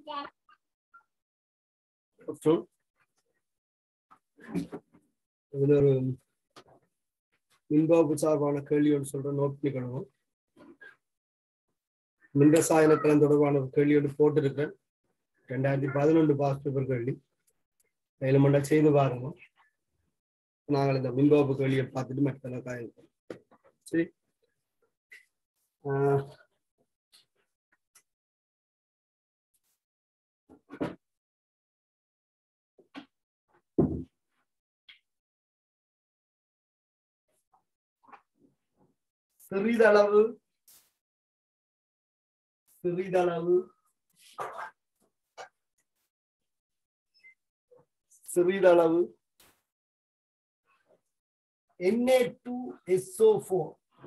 மற்றும் இதுல ஒரு மின்பாபு சார்பான கேள்வி ஒன்று சொல்ற நோட் பண்ணிக்கணும் மின் ரசாயன கலன் தொடர்பான ஒரு கேள்வி ஒன்று போட்டிருக்கேன் ரெண்டாயிரத்தி பதினொன்று பாஸ் பேப்பர் கேள்வி ஏழு மண்டா செய்து பாருங்க நாங்கள் இந்த மின்பாபு கேள்வியை பார்த்துட்டு மற்ற காயம் சரி ஆஹ் சிறிதளவு சிறிதளவு சிறிதளவு Na2SO4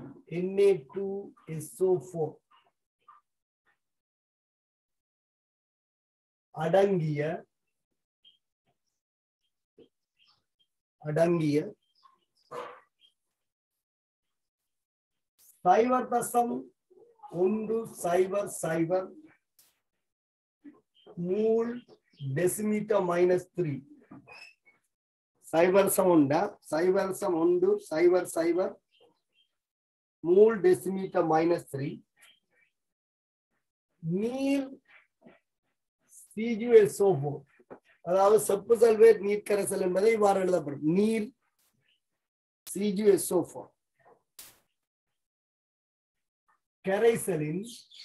Na2SO4 அடங்கிய அடங்கிய சைபர் தசம் ஒன்று சைபர் சைபர் மூல் டெசிமீட்டர் மைனஸ் த்ரீ சைபர் சம் உண்டா சைபர் சம் ஒன்று சைபர் சைபர் மூல் டெசிமீட்டர் மைனஸ் த்ரீ நீர் சிஜிஎஸ்ஓ அதாவது செப்பு சல்வேட் நீர் கரைசல் என்பதை இவ்வாறு எழுதப்படும் நீர் சிஜிஎஸ்ஓ ஃபோர் கரைசலின்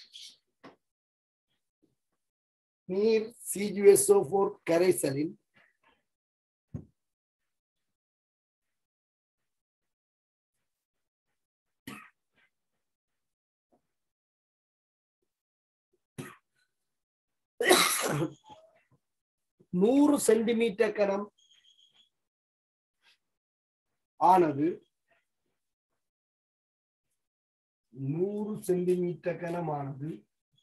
நீர் சிஜிஎஸ்ஓ ஃபோர் கரைசலின் நூறு சென்டிமீட்டர் கனம் ஆனது நூறு சென்டிமீட்டர் கனமானது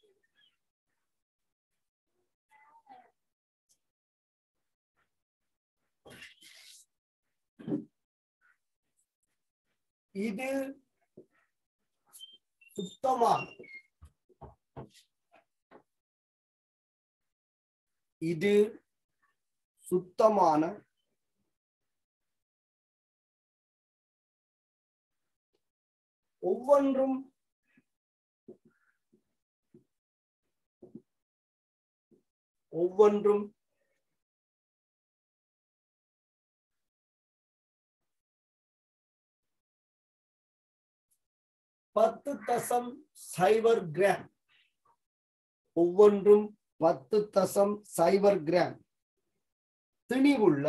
இது சுத்தமான இது சுத்தமான ஒவ்வொன்றும் ஒவ்வொன்றும் பத்து தசம் சைபர் கிராம் ஒவ்வொன்றும் பத்து தசம் சைபர் கிராம் திணிவுள்ள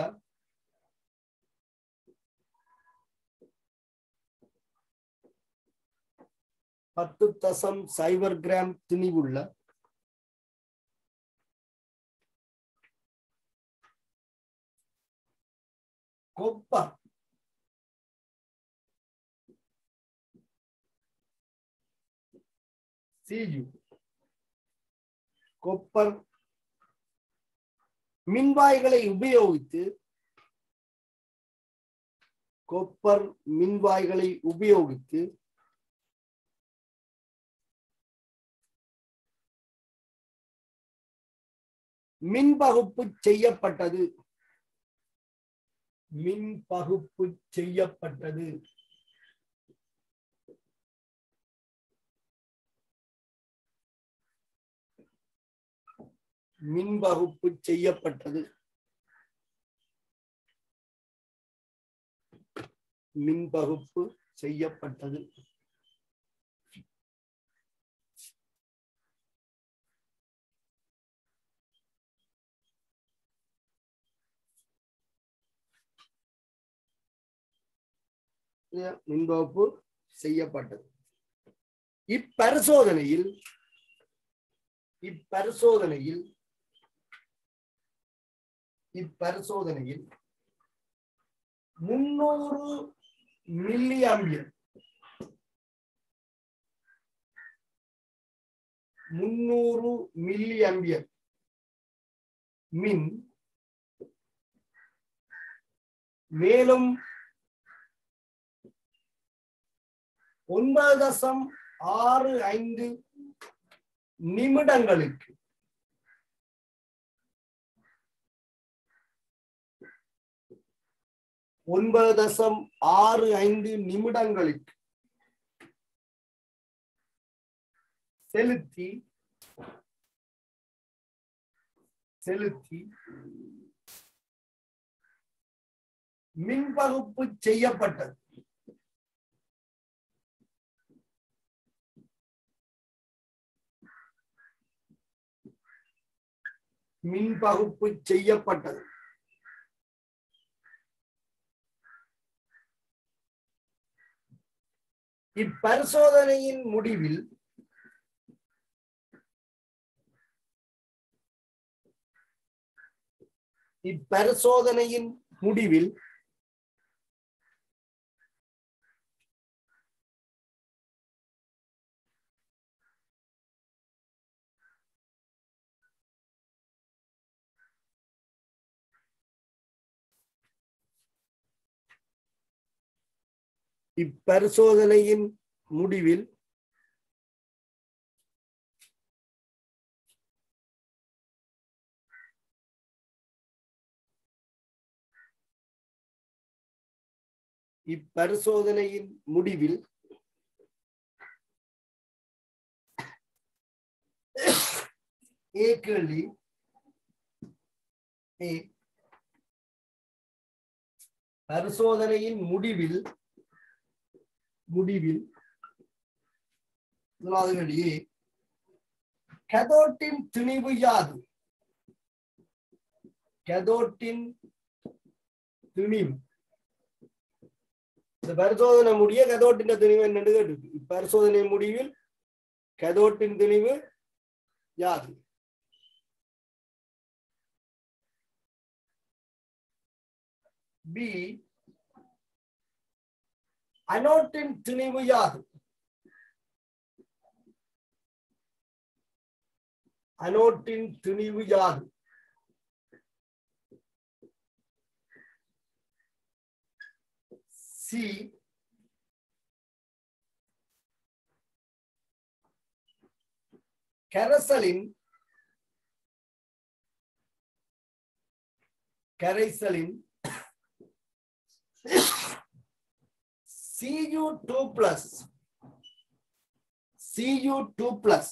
பத்து தசம் சைபர் கிராம் திணிவுள்ள கொப்பர் சிஜு கொப்பர் மின்வாய்களை உபயோகித்து கொப்பர் மின்வாய்களை உபயோகித்து மின் பகுப்பு செய்யப்பட்டது மின் பகுப்பு செய்யப்பட்டது மின் பகுப்பு செய்யப்பட்டது மின் பகுப்பு செய்யப்பட்டது மின்வகுப்பு செய்யப்பட்டது இப்பரிசோதனையில் இப்பரிசோதனையில் இப்பரிசோதனையில் முன்னூறு மில்லி ஆம்பியர் முன்னூறு மில்லி ஆம்பியர் மின் மேலும் ஒன்பது தசம் ஆறு ஐந்து நிமிடங்களுக்கு ஒன்பது தசம் ஆறு ஐந்து நிமிடங்களுக்கு செலுத்தி செலுத்தி மின்பகுப்பு செய்யப்பட்டது மின்பகுப்பு செய்யப்பட்டது இப்பரிசோதனையின் முடிவில் இப்பரிசோதனையின் முடிவில் இப்பரிசோதனையின் முடிவில் இப்பரிசோதனையின் முடிவில் ஏ கேள்வி ஏ பரிசோதனையின் முடிவில் முடிவில் முதலாவது கேள்வி ஏ கதோட்டின் திணிவு யாது கதோட்டின் திணிவு இந்த பரிசோதனை முடிய கதோட்டின் திணிவு என்னன்னு கேட்டு இப்பரிசோதனை முடிவில் கதோட்டின் திணிவு யாது பி அனோட்டின் திணிவு யாது அனோட்டின் திணிவு யாது சி கரைசலின் கரைசலின் Cu two plus Cu two plus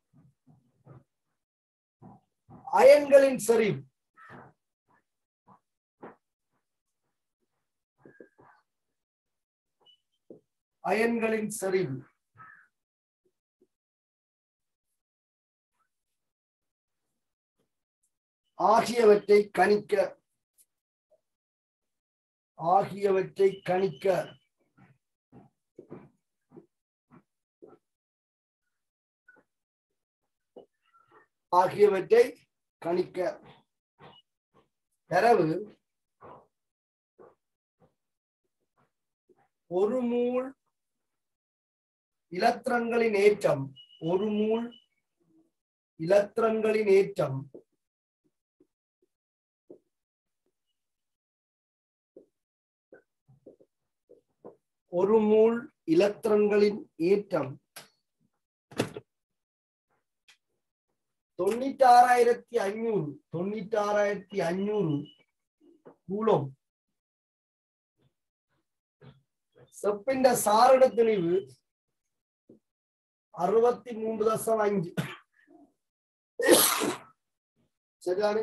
அயன்களின் செறிவு அயன்களின் செறிவு ஆகியவற்றை கணிக்க ஆகியவற்றை கணிக்க ஆகியவற்றை கணிக்க தரவு ஒரு மூல் இலத்திரன்களின் ஏற்றம் ஒரு மூல் இலத்திரன்களின் ஏற்றம் ஒரு மூல் இலத்திரன்களின் ஏற்றம் தொண்ணூத்தாறாயிரத்தி ஐநூறு தொண்ணூத்தாறாயிரத்தி ஐநூறு கூலம் செப்பிന്റെ സാറിട തെളിവ് അറുപത്തി മൂന്ന് ദശം അഞ്ച് ശരിയാണ്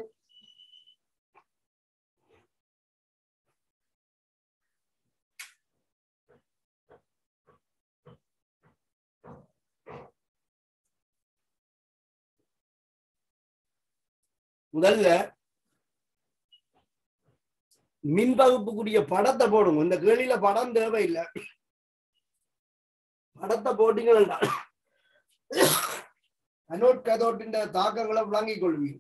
முதல்ல மின் பகுப்புக்குரிய படத்தை போடுங்க இந்த கேள்வியில படம் தேவையில்லை படத்தை போட்டீங்கன்னா அனோட் கதோட்டின் தாக்கங்களை விளங்கிக் கொள்வீங்க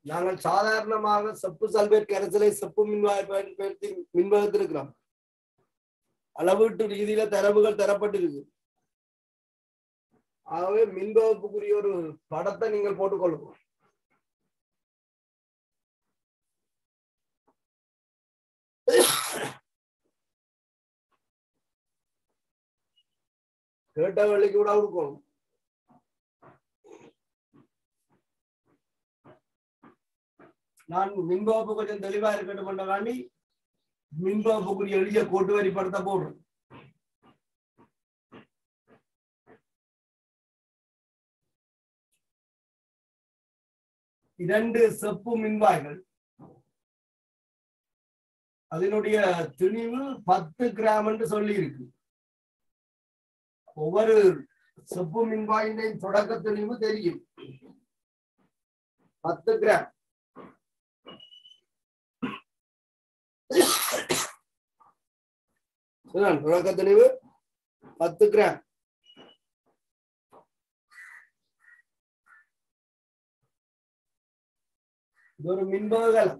நாங்கள் சாதாரணமாக செப்பு சல்பேட் கரைசலை செப்பு மின்வாய் பயன்படுத்தி மின்வகுத்திருக்கிறோம் அளவீட்டு ரீதியில தரவுகள் தரப்பட்டிருக்கு ஆகவே மின்வகுப்புக்குரிய ஒரு படத்தை நீங்கள் போட்டுக்கொள்ளுங்க கேட்ட வேலைக்கு கூட கொடுக்கணும் நான் மின்வகுப்பு கொஞ்சம் தெளிவா இருக்கட்டும் பண்ண மின்வகுப்புக்குரிய எளிய கோட்டு வரி படத்தை போடுறேன் இரண்டு செப்பு மின்வாய்கள் அதனுடைய திணிவு பத்து கிராம் என்று சொல்லி இருக்கு ஒவ்வொரு செப்பு மின்வாயின் தொடக்க திணிவு தெரியும் பத்து கிராம் இதுதான் தொடக்க திணிவு பத்து கிராம் இது ஒரு மின்பகலம்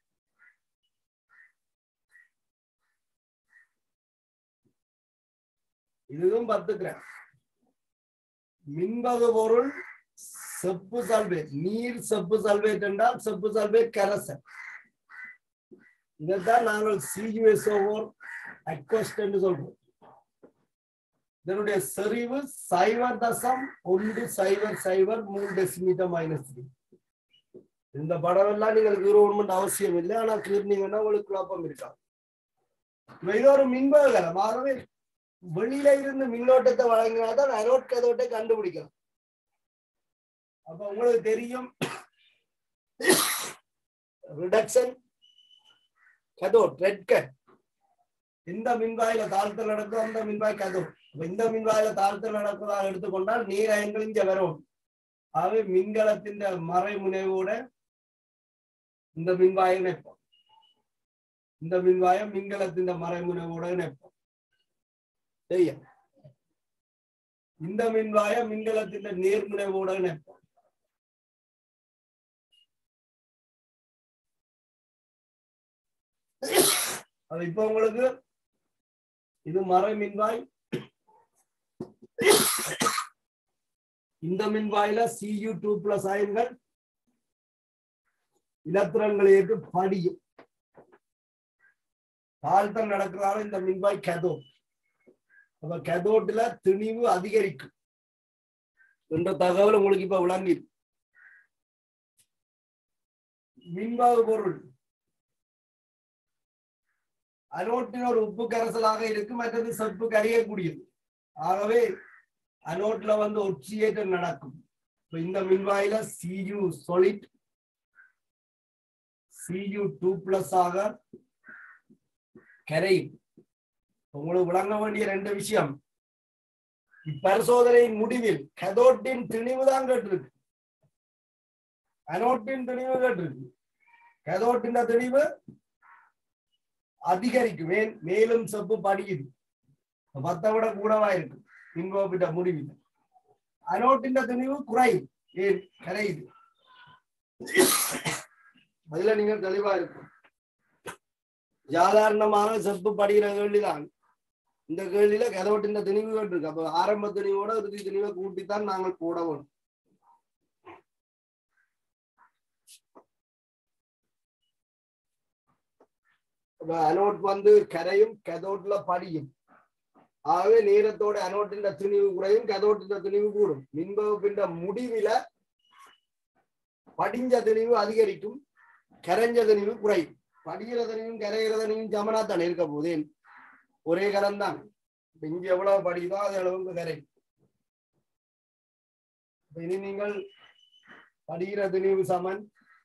இதுவும் பத்து கிராம் மின்பகு பொருள் செப்பு சல்பேட் நீர் செப்பு சல்பேட் என்றால் செப்பு சல்பேட் கரசன் இதைத்தான் நாங்கள் சியூஎஸ்ஓர் அக்வஸ்ட் என்று சொல்றோம் இதனுடைய செறிவு சைவர் தசம் ஒன்று சைவர் சைவர் மூணு டெசிமீட்டர் மைனஸ் த்ரீ இந்த படம் எல்லாம் நீங்கள் கீரோன்மெண்ட் அவசியம் இல்லை ஆனா கீர்னீங்கன்னா உங்களுக்கு குழப்பம் இருக்காது இது ஒரு மின்பகலம் ஆகவே வெளியில இருந்து மின்னோட்டத்தை வழங்கினாதான் அரோட் கதோட்டை கண்டுபிடிக்கலாம் அப்ப உங்களுக்கு தெரியும் ரிடக்ஷன் கதோட் ரெட் கட் இந்த மின்வாயில தாழ்த்தல் நடக்கும் அந்த மின்வாய் கதோட் அப்ப இந்த மின்வாயில தாழ்த்தல் நடப்பதாக எடுத்துக்கொண்டால் நீர் அயன்கள் இங்க வரும் ஆகவே மின்கலத்தின் மறை முனைவோட இந்த மின்வாயை இணைப்போம் இந்த மின்வாயம் மின்கலத்தின் மறைமுனைவோட இணைப்போம் சரியா இந்த மின்வாயம் மின்கலத்தின் நேர்முனைவோட இணைப்போம் அது இப்ப உங்களுக்கு இது மறை மின்வாய் இந்த மின்வாயில சியூ டூ பிளஸ் அயன்கள் இலத்திரன்களை ஏற்று படியும் தாழ்த்தல் நடக்கிறதால இந்த மின்வாய் கதோ அப்ப கதோட்டுல திணிவு அதிகரிக்கும் என்ற தகவல் உங்களுக்கு இப்ப விளங்கி மின்வாகு பொருள் அனோட்டின் ஒரு உப்பு கரைசலாக இருக்கு மற்றது செப்பு கரையக்கூடியது ஆகவே அனோட்ல வந்து ஒட்சியேற்றம் நடக்கும் இப்ப இந்த மின்வாயில C U solid C U two plus ஆக கரையும் உங்களுக்கு விளங்க வேண்டிய ரெண்டு விஷயம் இப்பரிசோதனையின் முடிவில் கதோட்டின் திணிவு தான் கேட்டிருக்கு அனோட்டின் திணிவு கேட்டிருக்கு கதோட்டின் திணிவு அதிகரிக்கும் மேல் மேலும் செப்பு படியுது பத்தை விட கூடவா இருக்கு இங்கோப்பிட்ட முடிவில் அனோட்டின் திணிவு குறையும் ஏன் கரையுது அதுல நீங்க தெளிவா இருக்கும் சாதாரணமான செப்பு படிக்கிற கேள்விதான் இந்த கேள்வியில கதவட்டின் திணிவுகள் இருக்கு அப்ப ஆரம்ப திணிவோட இறுதி திணிவை கூட்டித்தான் நாங்கள் போட வேணும் அனோட் வந்து கரையும் கதோட்ல படியும் ஆகவே நேரத்தோட அனோட்டின் திணிவு குறையும் கதோட்டின் திணிவு கூடும் மின்பகுப்பின் முடிவில படிஞ்ச திணிவு அதிகரிக்கும் கரைஞ்ச திணிவு குறையும் படிக்கிறதனையும் கரைகிறதனையும் சமனாத்தான் இருக்க போதேன் ஒரே கரம் தான் இங்க எவ்வளவு படிக்குதோ அது அளவுக்கு கரை இனி நீங்கள் படிக்கிற திணிவு சமன்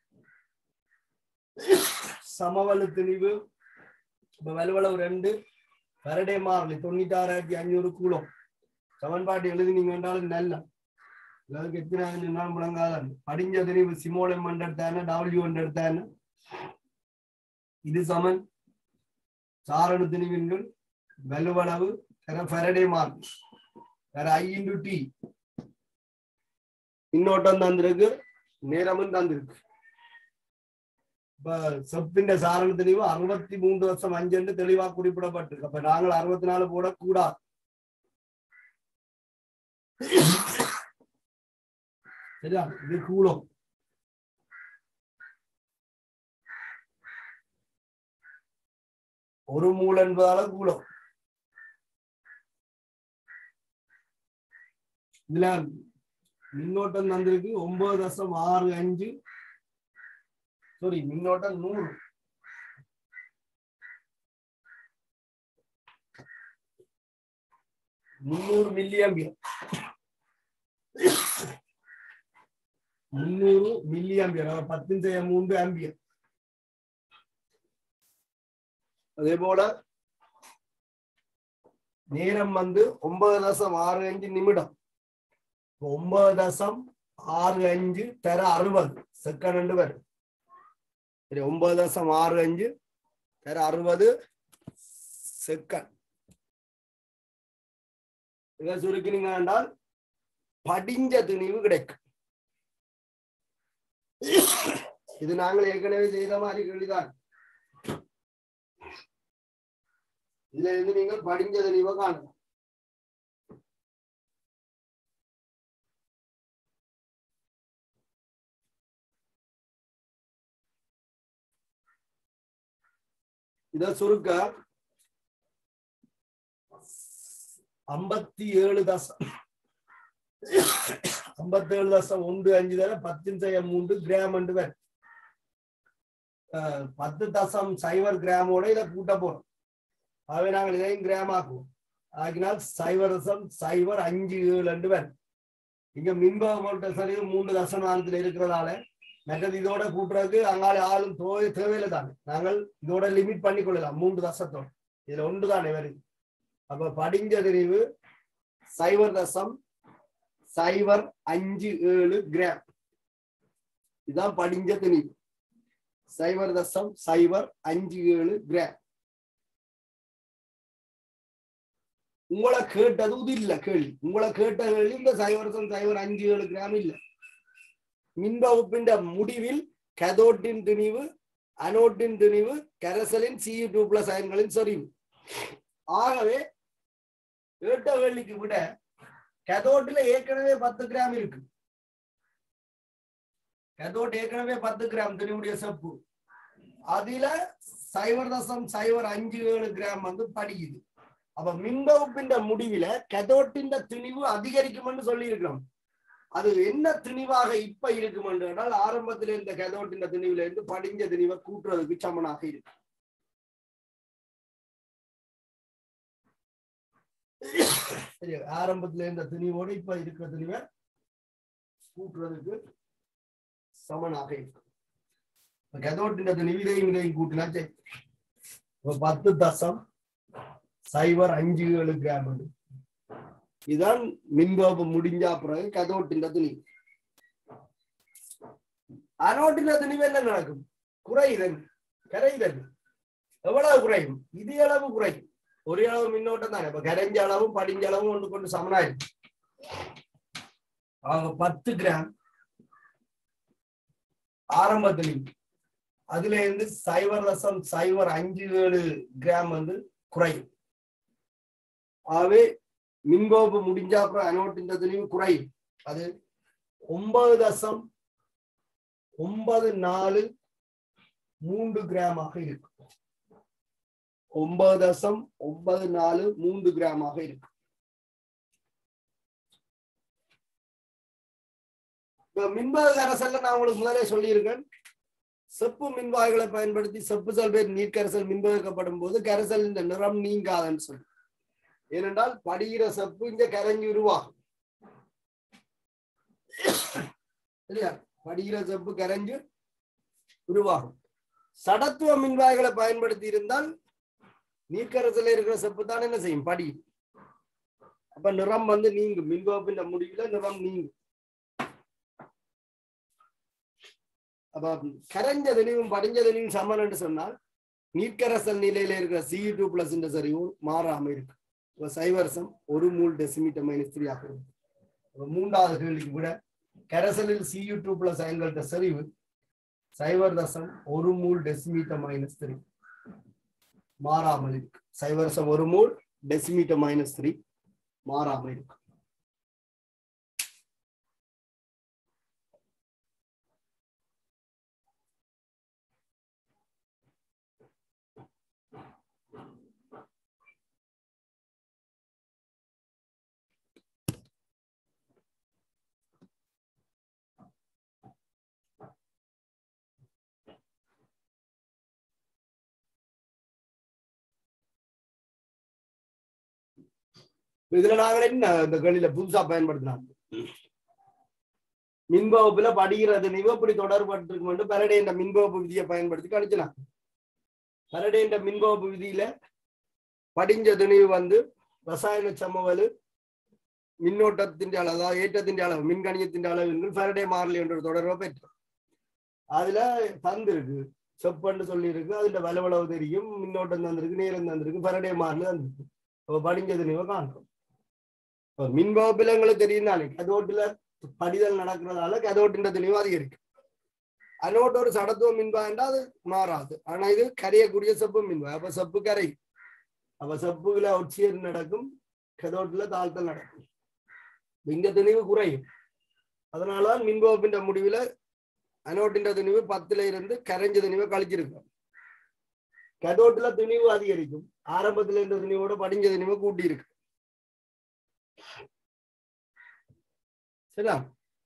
சமவலு திணிவு இப்ப வலுவளவு ரெண்டு பரடே மாறலி தொண்ணூத்தி ஆறாயிரத்தி அஞ்சூறு கூலம் சமன்பாட்டு எழுதி நீங்க வேண்டாலும் நல்ல எல்லாருக்கும் எத்தனை ஆகுதுன்னாலும் முழங்காதான் படிஞ்ச திணிவு சிமோலம் எடுத்தான டபிள்யூ எடுத்தான இது சமன் சாரண திணிவின்கள் வலுவளவு ஃபெரடே மார்க் வேற ஐ இன்டு டி மின்னோட்டம் தந்திருக்கு நேரமும் தந்திருக்கு இப்ப செப்பிന്റെ சாரண தெளிவு அறுபத்தி மூன்று வருஷம் அஞ்சு தெளிவா குறிப்பிடப்பட்டிருக்கு அப்ப நாங்கள் அறுபத்தி நாலு போடக்கூடாது சரியா இது கூலம் ஒரு மூல் என்பதால கூலம் இதுல மின்னோட்டம் தந்திருக்கு ஒன்பது தசம் ஆறு அஞ்சு சாரி மின்னோட்டம் நூறு முன்னூறு மில்லி ஆம்பியர் முன்னூறு மில்லி ஆம்பியர் பத்தின் செய்ய மூன்று ஆம்பியர் அதே போல நேரம் வந்து ஒன்பது தசம் ஆறு அஞ்சு நிமிடம் ஒன்பது தசம் ஆறு அஞ்சு தர அறுபது செகண்ட் வரும் சரி ஒன்பது தசம் ஆறு அஞ்சு தர அறுபது செகண்ட் இதை சுருக்கினீங்க என்றால் படிஞ்ச துணிவு கிடைக்கும் இது நாங்கள் ஏற்கனவே செய்த மாதிரி கேள்விதான் இதுல இருந்து நீங்கள் படிஞ்ச துணிவை காணலாம் இத சுருக்க ஐம்பத்தி ஏழு தசம் ஐம்பத்தி ஏழு தசம் ஒன்று அஞ்சு தர பத்தின் செய்ய மூன்று கிராம் என்று வரும் அஹ் பத்து தசம் சைவர் கிராமோட இதை கூட்ட போறோம் ஆகவே நாங்கள் இதையும் கிராம் ஆக்குவோம் ஆகினால் சைவர் தசம் சைவர் அஞ்சு ஏழு என்று வரும் இங்க மின்ப போட்ட சரிவு மூன்று தசமானத்துல இருக்கிறதால மற்றது இதோட கூட்டுறதுக்கு அங்கால ஆளும் தோய தேவையில்லை தானே நாங்கள் இதோட லிமிட் பண்ணி கொள்ளலாம் மூன்று தசத்தோட இதுல ஒன்று தானே வருது அப்ப படிஞ்ச தெரிவு சைவர் தசம் சைவர் அஞ்சு ஏழு கிராம் இதான் படிஞ்ச திணிவு சைவர் தசம் சைவர் அஞ்சு ஏழு கிராம் உங்களை கேட்டது இது இல்ல கேள்வி உங்களை கேட்ட கேள்வி இந்த சைவர் தசம் சைவர் அஞ்சு ஏழு கிராம் இல்ல மின்வகுப்பின் முடிவில் கதோட்டின் திணிவு அனோட்டின் திணிவு கரசலின் சிஇ டூ பிளஸ் அயன்களின் சரிவு ஆகவே ஏட்ட வேலிக்கு விட கதோட்டில் ஏற்கனவே பத்து கிராம் இருக்கு கதோட் ஏற்கனவே பத்து கிராம் திணிவுடைய செப்பு அதுல சைவர் தசம் சைவர் அஞ்சு ஏழு கிராம் வந்து படிக்குது அப்ப மின்வகுப்பின் முடிவில கதோட்டின் திணிவு அதிகரிக்கும் சொல்லி இருக்கிறோம் அது என்ன திணிவாக இப்ப இருக்கும் என்றால் ஆரம்பத்தில் இந்த கதோட்டின் திணிவுல இருந்து படிஞ்ச திணிவை கூட்டுறதுக்கு சமனாக இருக்கு சரி ஆரம்பத்துல இருந்த திணிவோடு இப்ப இருக்கிற திணிவை கூட்டுறதுக்கு சமனாக இருக்கும் கதோட்டின் திணிவு இதையும் இதையும் கூட்டினா சரி இப்ப பத்து தசம் சைவர் அஞ்சு ஏழு கிராம் இதுதான் மின்கோபம் முடிஞ்ச பிறகு கதோட்டின் துணி அனோட்டின் துணிவு என்ன நடக்கும் குறையுதல் கரையுதல் எவ்வளவு குறையும் இது அளவு குறையும் ஒரே அளவு மின்னோட்டம் தானே இப்ப கரைஞ்ச அளவும் படிஞ்ச அளவும் ஒன்று கொண்டு சமனாயிருக்கு அவங்க பத்து கிராம் ஆரம்பத்தில் அதுல இருந்து சைவர் ரசம் சைவர் அஞ்சு ஏழு கிராம் வந்து குறையும் ஆகவே மின்கோப்பு முடிஞ்சா அப்புறம் அனோட்டின் தெளிவு குறையும் அது ஒன்பது தசம் ஒன்பது நாலு மூன்று கிராமாக இருக்கும் ஒன்பது தசம் ஒன்பது நாலு மூன்று கிராமாக இருக்கும் இப்ப மின்பாக அரசல்ல நான் உங்களுக்கு முதலே சொல்லியிருக்கேன் செப்பு மின்வாய்களை பயன்படுத்தி செப்பு சல்பேட் நீர்க்கரசல் மின்வகுக்கப்படும் போது கரைசல் இந்த நிறம் நீங்காதுன்னு சொல்லி ஏனென்றால் படிகிற செப்பு இங்க கரைஞ்சி உருவாகும் சரியா படிகிற செப்பு கரைஞ்சு உருவாகும் சடத்துவ மின்வாய்களை பயன்படுத்தி இருந்தால் நீர்க்கரசல இருக்கிற செப்பு தான் என்ன செய்யும் படி அப்ப நிறம் வந்து நீங்கும் மின்வகுப்பின் முடிவுல நிறம் நீங்கும் அப்ப கரைஞ்ச தெளிவும் படிஞ்ச தெளிவும் சமன் என்று சொன்னால் நீர்க்கரசல் நிலையில இருக்கிற சி டூ பிளஸ் சரிவும் மாறாம இருக்கு சைவரசம் ஒரு மூல் டெசிமீட்டர் மைனஸ் த்ரீ ஆக மூன்றாவது கேள்விக்கு விட கரைசலில் சியு டூ பிளஸ் அயன்கள்ட்ட சரிவு சைவர் தசம் ஒரு மூல் டெசிமீட்டர் மைனஸ் த்ரீ மாறாமல் இருக்கு சைவர் தசம் ஒரு மூல் டெசிமீட்டர் மைனஸ் த்ரீ மாறாமல் இருக்கு இதுல நாங்கள் என்ன இந்த கேள்வியில புதுசா பயன்படுத்தினாங்க மின்வகுப்புல படிக்கிறது நிவ இப்படி தொடர்பட்டிருக்கும் பரடே என்ற மின்வகுப்பு விதியை பயன்படுத்தி கணிச்சினாங்க பரடே என்ற மின்வகுப்பு விதியில படிஞ்ச துணிவு வந்து ரசாயன சமவலு மின்னோட்டத்தின் அளவு அதாவது ஏற்றத்தின் அளவு மின்கணியத்தின் அளவு ஃபரடே மாறலி என்ற ஒரு தொடர்பை பெற்றோம் அதுல தந்திருக்கு செப்பன்னு சொல்லி இருக்கு அதுல வலவளவு தெரியும் மின்னோட்டம் தந்திருக்கு நேரம் தந்திருக்கு ஃபரடே மாறலி தந்திருக்கு அப்ப படிஞ்ச துணிவை காண்றோம் மின் வகுப்புல எங்களுக்கு தெரியும் தானே கதோட்டுல படிதல் நடக்கிறதால கதோட்டின்ற தெளிவு அதிகரிக்கும் அனோட்டு ஒரு சடத்துவ மின்வா என்றால் அது மாறாது ஆனா இது கரையக்கூடிய செப்பு மின்வா அப்ப செப்பு கரை அப்ப செப்புல ஒட்சியர் நடக்கும் கதோட்டுல தாழ்த்தல் நடக்கும் இங்க துணிவு குறையும் அதனாலதான் மின்வகுப்பின்ற முடிவுல அனோட்டின்ற துணிவு பத்துல இருந்து கரைஞ்ச துணிவை கழிச்சிருக்கும் கதோட்டுல துணிவு அதிகரிக்கும் ஆரம்பத்துல இருந்த துணிவோட படிஞ்ச துணிவை கூட்டி இருக்கு சரியா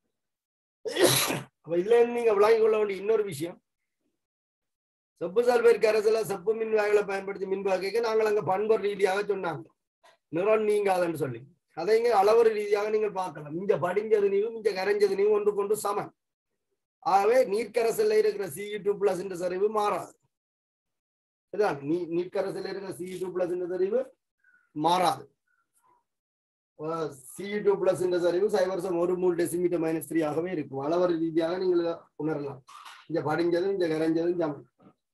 அப்ப இதுல இருந்து நீங்க விளங்கி கொள்ள வேண்டிய இன்னொரு விஷயம் செப்பு சல்பேட் கரைசல செப்பு மின் வாய்களை பயன்படுத்தி மின் வாக்கைக்கு நாங்கள் அங்க பண்பர் ரீதியாக சொன்னாங்க நிறம் நீங்காதுன்னு சொல்லி அதை இங்க அளவறு ரீதியாக நீங்கள் பார்க்கலாம் இங்க படிஞ்சது நீவும் இங்க கரைஞ்சது நீவும் ஒன்று கொண்டு சமன் ஆகவே நீர்க்கரசல்ல இருக்கிற சிஇ டூ பிளஸ் என்ற சரிவு மாறாது இதுதான் நீ நீர்க்கரசல்ல இருக்கிற சிஇ டூ பிளஸ் என்ற சரிவு மாறாது சிஇ டூ பிளஸ் என்ற சரிவு சைவர்சம் ஒரு மூணு டெசிமீட்டர் மைனஸ் த்ரீ ஆகவே இருக்கும் அளவறு ரீதியாக நீங்கள் உணரலாம் இங்க படிஞ்சதும் இங்க கரைஞ்சதும் சமன்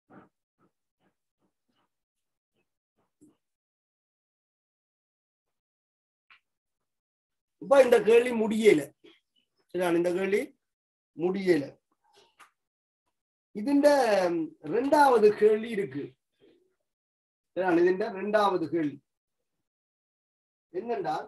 இப்ப இந்த கேள்வி முடியல சரியா இந்த கேள்வி முடியல ഇതിന്റെ ரெண்டாவது கேள்வி இருக்கு சரியா ഇതിന്റെ ரெண்டாவது கேள்வி என்னென்றால்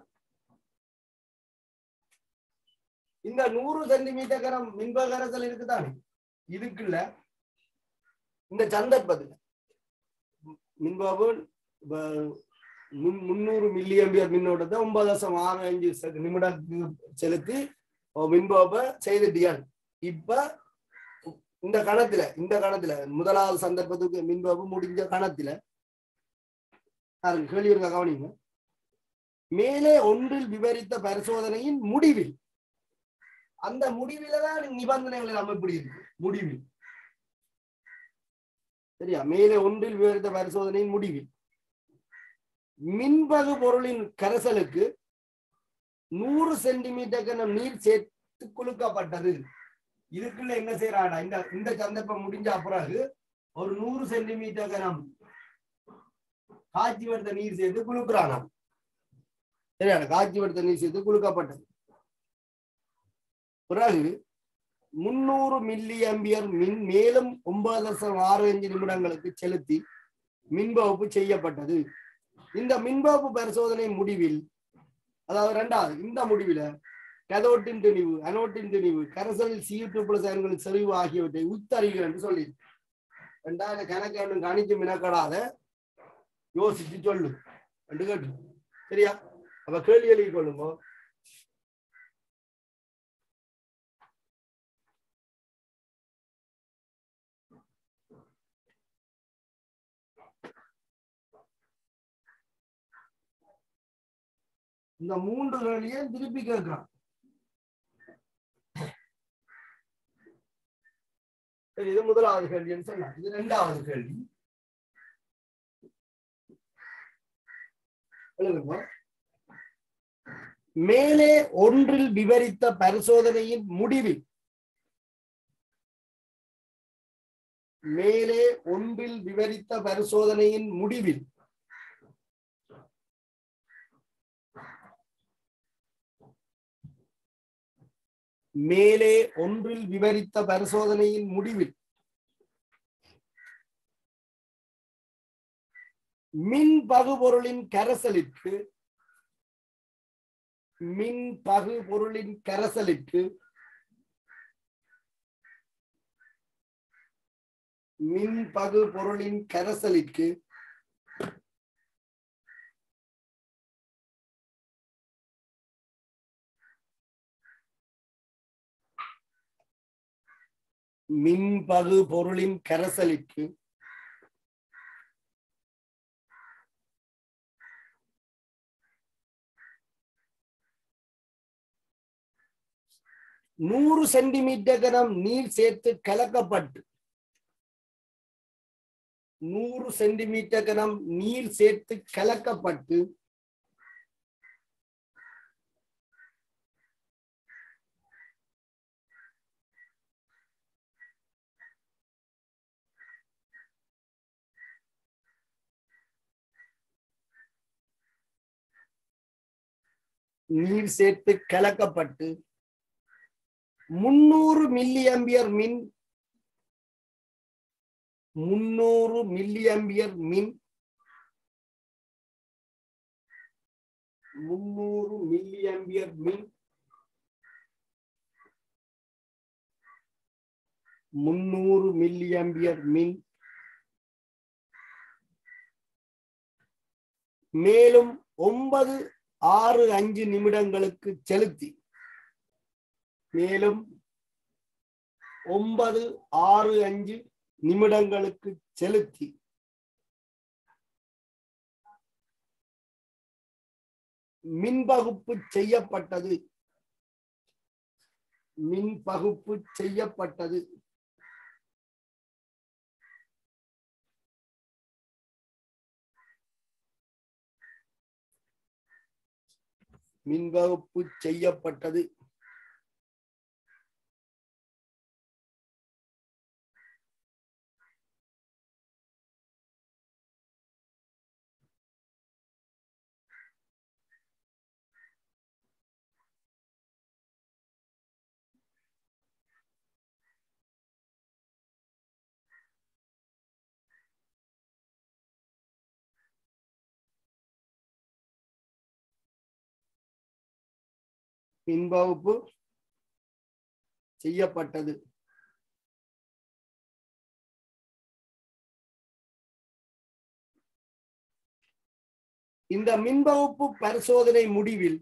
இந்த நூறு சென்டிமீட்டர் கரம் மின்பகரசல் இருக்குதானே இதுக்குள்ள இந்த சந்தர்ப்பத்துல மின்பாபு முன்னூறு மில்லி அம்பியர் மின்னோட்டத்தை ஒன்பது தசம் ஆறு அஞ்சு நிமிடத்துக்கு செலுத்தி மின்பாபை செய்துட்டியான் இப்ப இந்த கணத்துல இந்த கணத்துல முதலாவது சந்தர்ப்பத்துக்கு மின்பாபு முடிஞ்ச கணத்துல கேள்வி இருக்க கவனிங்க மேலே ஒன்றில் விவரித்த பரிசோதனையின் முடிவில் அந்த முடிவில தான் நிபந்தனைகள் அமைப்படி இருக்கு முடிவில் சரியா மேலே ஒன்றில் விவரித்த பரிசோதனையின் முடிவில் மின்பகு பொருளின் கரைசலுக்கு நூறு சென்டிமீட்டர் கனம் நீர் சேர்த்து குலுக்கப்பட்டது இதுக்குள்ள என்ன செய்யறாடா இந்த இந்த சந்தர்ப்பம் முடிஞ்ச பிறகு ஒரு நூறு சென்டிமீட்டர் கனம் காய்ச்சி வடுத்த நீர் சேர்த்து குளுக்குறானாம் சரியா காய்ச்சி வடுத்த நீர் சேர்த்து குளுக்கப்பட்டது பிறகு முன்னூறு மில்லி அம்பியர் மின் மேலும் ஒன்பது லட்சம் ஆறு அஞ்சு நிமிடங்களுக்கு செலுத்தி மின்வகுப்பு செய்யப்பட்டது இந்த மின்வகுப்பு பரிசோதனை முடிவில் அதாவது ரெண்டாவது இந்த முடிவில கதோட்டின் திணிவு அனோட்டின் திணிவு கரைசலில் சியூ டூ பிளஸ் அயன்களின் செறிவு ஆகியவற்றை உத்தறிகள் என்று சொல்லி ரெண்டாயிரம் கணக்கு ஒன்றும் கணிச்சு மினக்கடாத யோசிச்சு சொல்லு என்று கேட்டு சரியா அப்ப கேள்வி எழுதி கொள்ளுங்க இந்த மூன்று கேள்வியை திருப்பி கேட்கிறான் சரி இது முதலாவது கேள்வின்னு சொன்னான் இது இரண்டாவது கேள்வி எழுதுங்க. மேலே ஒன்றில் விவரித்த பரிசோதனையின் முடிவில் மேலே ஒன்றில் விவரித்த பரிசோதனையின் முடிவில் மேலே ஒன்றில் விவரித்த பரிசோதனையின் முடிவில் மின் பகுபொருளின் கரைசலிற்கு மின் பகுபொருளின் கரைசலிற்கு மின் பகுபொருளின் கரைசலிற்கு மின்பகு பொருளின் கரைசலிற்கு நூறு சென்டிமீட்டர் கனம் நீர் சேர்த்து கலக்கப்பட்டு நூறு சென்டிமீட்டர் கனம் நீர் சேர்த்து கலக்கப்பட்டு நீர் சேர்த்து கலக்கப்பட்டு முன்னூறு மில்லி அம்பியர் மின் முன்னூறு மில்லி அம்பியர் மின் முன்னூறு மில்லி அம்பியர் மின் முன்னூறு மில்லி அம்பியர் மின் மேலும் ஒன்பது ஆறு அஞ்சு நிமிடங்களுக்கு செலுத்தி மேலும் ஒன்பது ஆறு அஞ்சு நிமிடங்களுக்கு செலுத்தி மின்பகுப்பு செய்யப்பட்டது மின் பகுப்பு செய்யப்பட்டது மின்வகுப்பு செய்யப்பட்டது மின்வகுப்பு செய்யப்பட்டது இந்த மின்வகுப்பு பரிசோதனை முடிவில்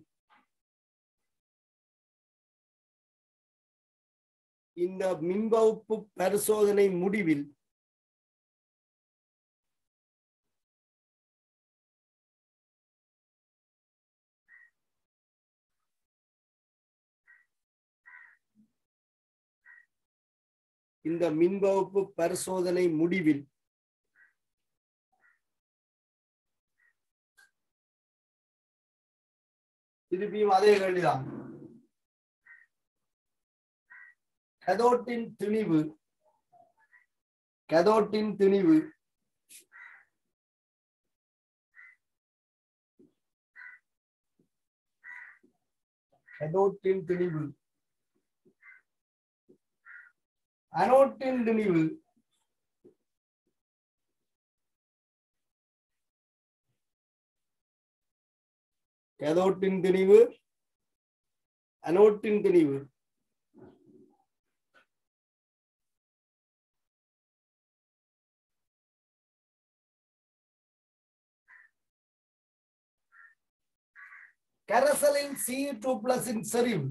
இந்த மின்வகுப்பு பரிசோதனை முடிவில் இந்த மின்வகுப்பு பரிசோதனை முடிவில் திருப்பியும் அதே கேள்விதான் கதோட்டின் திணிவு கதோட்டின் திணிவு கதோட்டின் திணிவு அனோட்டின் திணிவு கதோட்டின் திணிவு அனோட்டின் திணிவு கரைசலில் சி டூ பிளஸின் செறிவு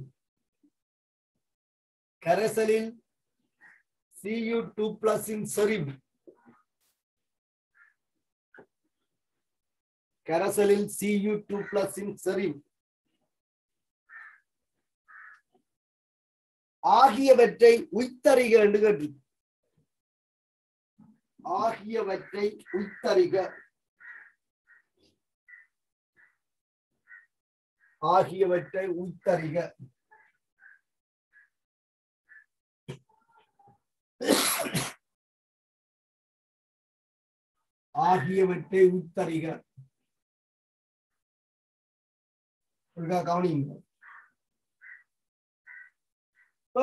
கரைசலில் சியு டூ பிளஸின் செறிவு கரைசலில் சியு டூ பிளஸின் செறிவு ஆகியவற்றை உய்த்தறிக என்று கேட்டு ஆகியவற்றை உய்த்தறிக ஆகியவற்றை உய்த்தறிக ஆகியவற்றை உய்த்தறிக ஒழுங்கா கவனிங்க இப்ப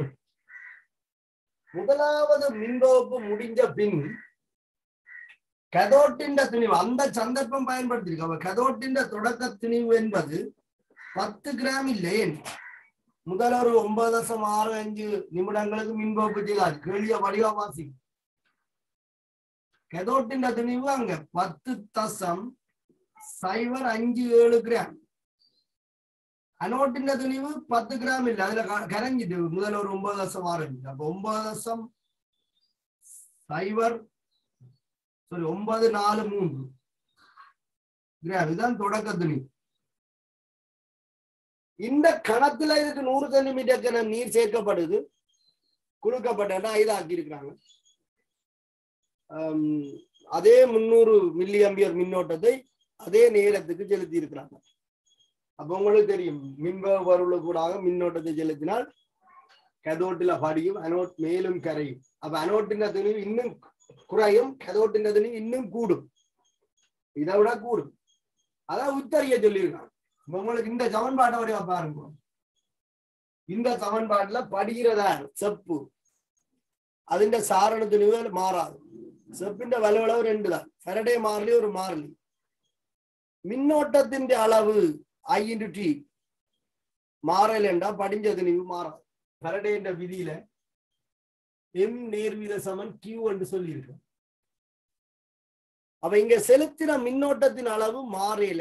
முதலாவது மின்வகுப்பு முடிஞ்ச பின் கதோட்டின் திணிவு அந்த சந்தர்ப்பம் பயன்படுத்தியிருக்கு அப்ப கதோட்டின் தொடக்க திணிவு என்பது பத்து கிராம் இல்லை முதல் ஒரு ஒன்பது தசம் ஆறு அஞ்சு நிமிடங்களுக்கு மின்பகுப்பு செய்யலாம் கேள்விய வடிவா வாசி கெதோட்டின் திணிவு அங்க பத்து தசம் சைபர் அஞ்சு ஏழு கிராம் அனோட்டின் துணிவு பத்து கிராம் இல்ல அதுல க- கரைஞ்சிட்டு முதல்ல ஒரு ஒன்பது தசம் ஆறு அஞ்சு அப்ப ஒன்பது தசம் சைபர் சாரி ஒன்பது நாலு மூன்று கிராம் இதுதான் தொடக்க துணி இந்த கணத்துல இதுக்கு நூறு சென்டிமீட்டர் கணம் நீர் சேர்க்கப்படுது குடுக்கப்பட்ட இதாக்கி இருக்கிறாங்க அதே முன்னூறு மில்லி அம்பியர் மின்னோட்டத்தை அதே நேரத்துக்கு செலுத்தி இருக்கிறாங்க அப்ப உங்களுக்கு தெரியும் மின்ப வருள கூடாக மின்னோட்டத்தை செலுத்தினால் கதோட்டில படியும் அனோட் மேலும் கரையும் அப்ப அனோட்டின் துணிவு இன்னும் குறையும் கதோட்டின் துணிவு இன்னும் கூடும் இதை விட கூடும் அதான் உத்தரிய சொல்லியிருக்காங்க இப்ப உங்களுக்கு இந்த சமன்பாட்டை வரையா பாருங்க இந்த சமன்பாட்டுல படிகிறதா செப்பு അതിന്റെ സാരണ തുണിവുകൾ മാറാതെ സെപ്പിന്റെ വലവളവ് രണ്ട് தான் ഫെരഡേ മാറിലി ഒരു മാറിലി മിന്നോട്ടത്തിന്റെ അളവ് ഐ ഇൻറ്റു ടി മാറലുണ്ടാ படிஞ்ச துணிவு மாறாது ஃபெரடேன்ற விதியில எம் நேர்வீத சமன் கியூ என்று சொல்லியிருக்கு அப்ப இங்க செலுத்தின மின்னோட்டத்தின் அளவு மாறல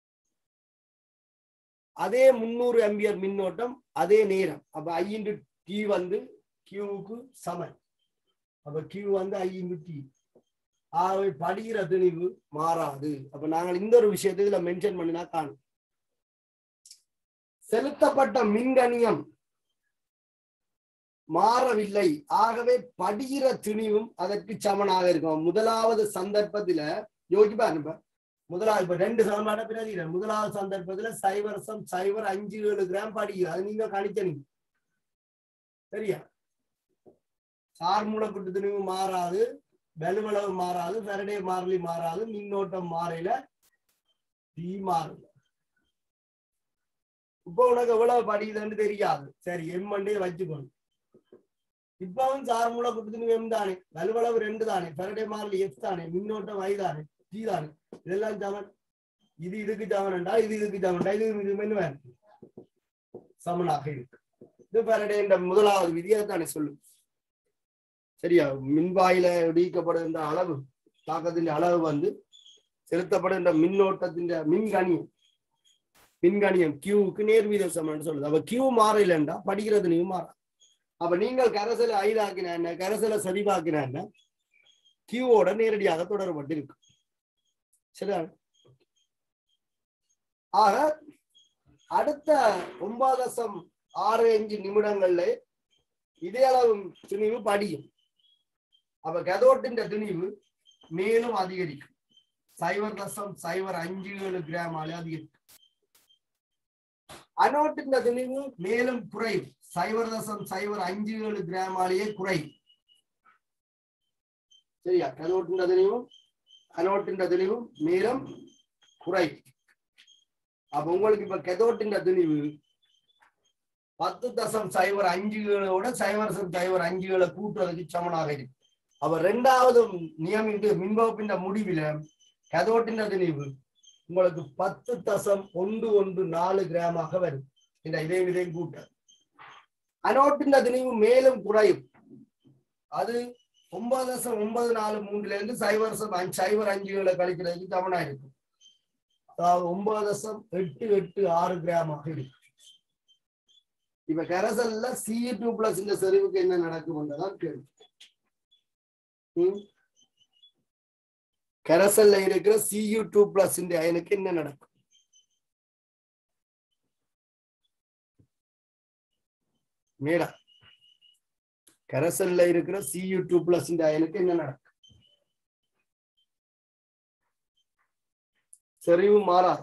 அதே முன்னூறு அம்பியர் மின்னோட்டம் அதே நேரம் அப்ப ஐ இன்டு டி வந்து கியூவுக்கு சமன் அப்ப கியூ வந்து ஐ இன்டு டி ஆகவே படிகிற திணிவு மாறாது அப்ப நாங்கள் இந்த ஒரு விஷயத்தை இதுல மென்ஷன் பண்ணினா காணும் செலுத்தப்பட்ட மின்கணியம் மாறவில்லை ஆகவே படிகிற திணிவும் அதற்கு சமனாக இருக்கும் முதலாவது சந்தர்ப்பத்துல யோசிப்பா இப்ப முதலாவது இப்ப ரெண்டு சமன்பாட பிறகு முதலாவது சந்தர்ப்பத்துல சைவரசம் சைவர் அஞ்சு ஏழு கிராம் படிக்கிற அது நீங்க கணிச்சனீங்க சரியா சார் மூலக்கூட்டு திணிவு மாறாது வலுவளவு மாறாது ஃபெரடே மாறலி மாறாது மின்னோட்டம் மாறையில தீ மாறல இப்போ உனக்கு எவ்வளவு படிக்குதுன்னு தெரியாது சரி எம் மண்டே வச்சுக்கணும் இப்பவும் சார் மூலக்கூட்டு திணிவு எம் தானே வலுவளவு ரெண்டு தானே ஃபெரடே மாறலி எஃப் தானே மின்னோட்டம் ஐ தானே டி தானே இதெல்லாம் சமன் இது இதுக்கு சமன்டா இது இதுக்கு சமன்டா இது இது என்ன சமனாக இருக்கு இது ஃபெரடே முதலாவது விதியை தானே சொல்லு சரியா மின்வாயில விடுவிக்கப்படுகின்ற அளவு தாக்கத்தின் அளவு வந்து செலுத்தப்படுகின்ற மின்னோட்டத்தின் மின்கணியம் மின்கணியம் கியூவுக்கு நேர்வீத சமன் சொல்லுது அப்ப கியூ மாறலண்டா படிக்கிறது நீங்க மாற அப்ப நீங்கள் கரசலை ஐதாக்கின என்ன கரசலை சரிவாக்கின என்ன கியூவோட நேரடியாக தொடர்பட்டிருக்கு சரியா ஆக அடுத்த ஒன்பது தசம் ஆறு அஞ்சு நிமிடங்கள்ல இதே அளவு துணிவு படியும் அப்ப கதோட்டின் துணிவு மேலும் அதிகரிக்கும் சைவர் தசம் சைவர் அஞ்சு ஏழு கிராம் ஆளே அதிகரிக்கும் அனோட்டின் துணிவு மேலும் குறையும் சைவர் தசம் சைவர் அஞ்சு ஏழு கிராம் ஆலேயே குறையும் சரியா கதோட்டின் துணிவும் அனோட்டின் துணிவும் மேலும் குறையும் அப்ப உங்களுக்கு இப்ப கெதோட்டின் துணிவு பத்து தசம் சைவர் அஞ்சு ஏழோட சைவர் தசம் சைவர் அஞ்சு ஏழை கூட்டுறதுக்கு சமனாக இருக்கு அப்ப ரெண்டாவது நியமிட்டு மின்வகுப்பின் முடிவில கதோட்டின் திணிவு உங்களுக்கு பத்து தசம் ஒன்று ஒன்று நாலு கிராமாக வரும் இந்த இதே இதையும் கூட்ட அனோட்டின் திணிவு மேலும் குறையும் அது ஒன்பது தசம் ஒன்பது நாலு மூன்றுல இருந்து சைவர் தசம் அஞ்சு சைவர் அஞ்சு ஏழை கழிக்கிறதுக்கு சமனா இருக்கும் அதாவது ஒன்பது தசம் எட்டு எட்டு ஆறு கிராமாக இருக்கு இப்ப கரசல்ல சி டூ பிளஸ் இந்த செறிவுக்கு என்ன நடக்கும் கேள்வி கரசல்ல இருக்கிற சியூ டூ பிளஸ் இந்த அயனுக்கு என்ன நடக்கும் மேடா கரசல்ல இருக்கிற சியூ டூ பிளஸ் இந்த அயனுக்கு என்ன நடக்கும் செறிவு மாறாதா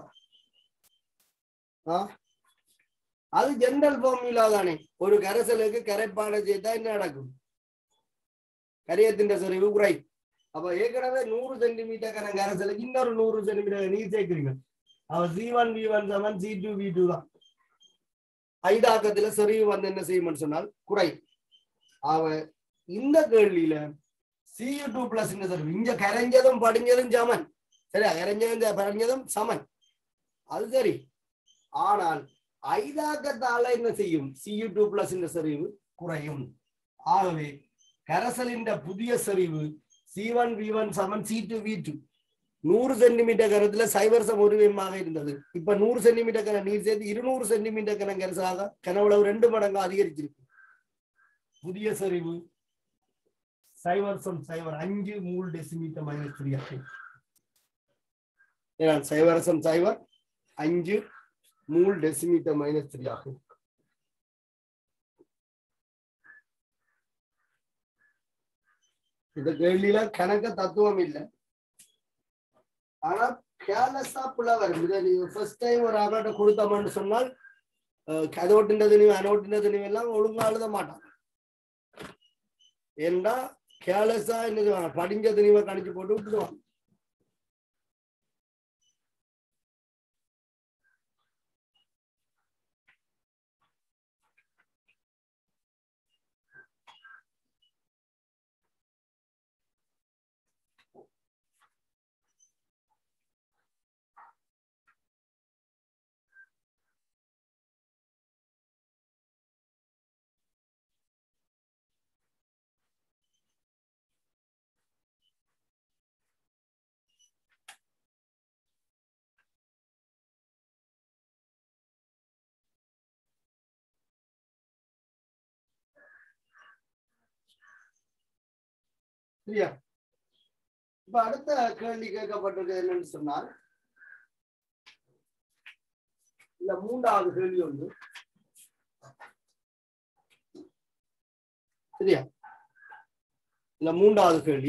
ஆ அது ஜெனரல் ஃபார்முலா தானே ஒரு கரைசலுக்கு கரைப்பாடை செய்தா என்ன நடக்கும் கரியத்தின் செறிவு குறை அப்ப ஏற்கனவே நூறு சென்டிமீட்டர் கன கரைசலுக்கு இன்னொரு நூறு சென்டிமீட்டர் நீர் சேர்க்கிறீங்க அவ C one V one seven C two V two தான் ஐதாக்கத்துல செறிவு வந்து என்ன செய்யும்னு சொன்னால் குறை அவ இந்த கேள்வியில சியு டூ பிளஸ் இங்க கரைஞ்சதும் படிஞ்சதும் சமன் சரியா கரைஞ்சதும் படிஞ்சதும் சமன் அது சரி ஆனால் ஐதாக்கத்தால என்ன செய்யும் சியு டூ பிளஸ் இந்த செறிவு குறையும் ஆகவே கரசலின் புதிய செறிவு சி ஒன் வி ஒன் சமன் சி டூ வி டூ நூறு சென்டிமீட்டர் கனத்துல சைவரசம் ஒருவியமாக இருந்தது இப்ப நூறு சென்டிமீட்டர் கன நீர் சேர்த்து இருநூறு சென்டிமீட்டர் கன கரசாக கனவுளவு ரெண்டு மடங்கு அதிகரிச்சிருக்கு புதிய செறிவு சைவரசம் சைவர் அஞ்சு மூணு டெசிமீட்டர் மைனஸ் த்ரீ ஏன்னா சைவரசம் சைவர் அஞ்சு மூணு டெசிமீட்டர் மைனஸ் த்ரீ ஆகும் இந்த கேள்வியில கணக்க தத்துவம் இல்லை ஆனா கேர்லெஸ்ஸா புள்ள வரும் இதை நீங்க ஃபர்ஸ்ட் டைம் ஒரு அவர்கிட்ட கொடுத்தோம்னு சொன்னால் கதோட்டின துணிவு அனோட்டின துணிவு எல்லாம் ஒழுங்கா எழுத மாட்டான் ஏண்டா கேர்லெஸ்ஸா என்ன செய்வாங்க படிஞ்ச துணிவை கணிச்சு போட்டு விட்டுருவான் சரியா இப்ப அடுத்த கேள்வி கேட்கப்பட்டிருக்கு என்னன்னு சொன்னால் இல்ல மூன்றாவது கேள்வி ஒன்று சரியா இல்ல மூன்றாவது கேள்வி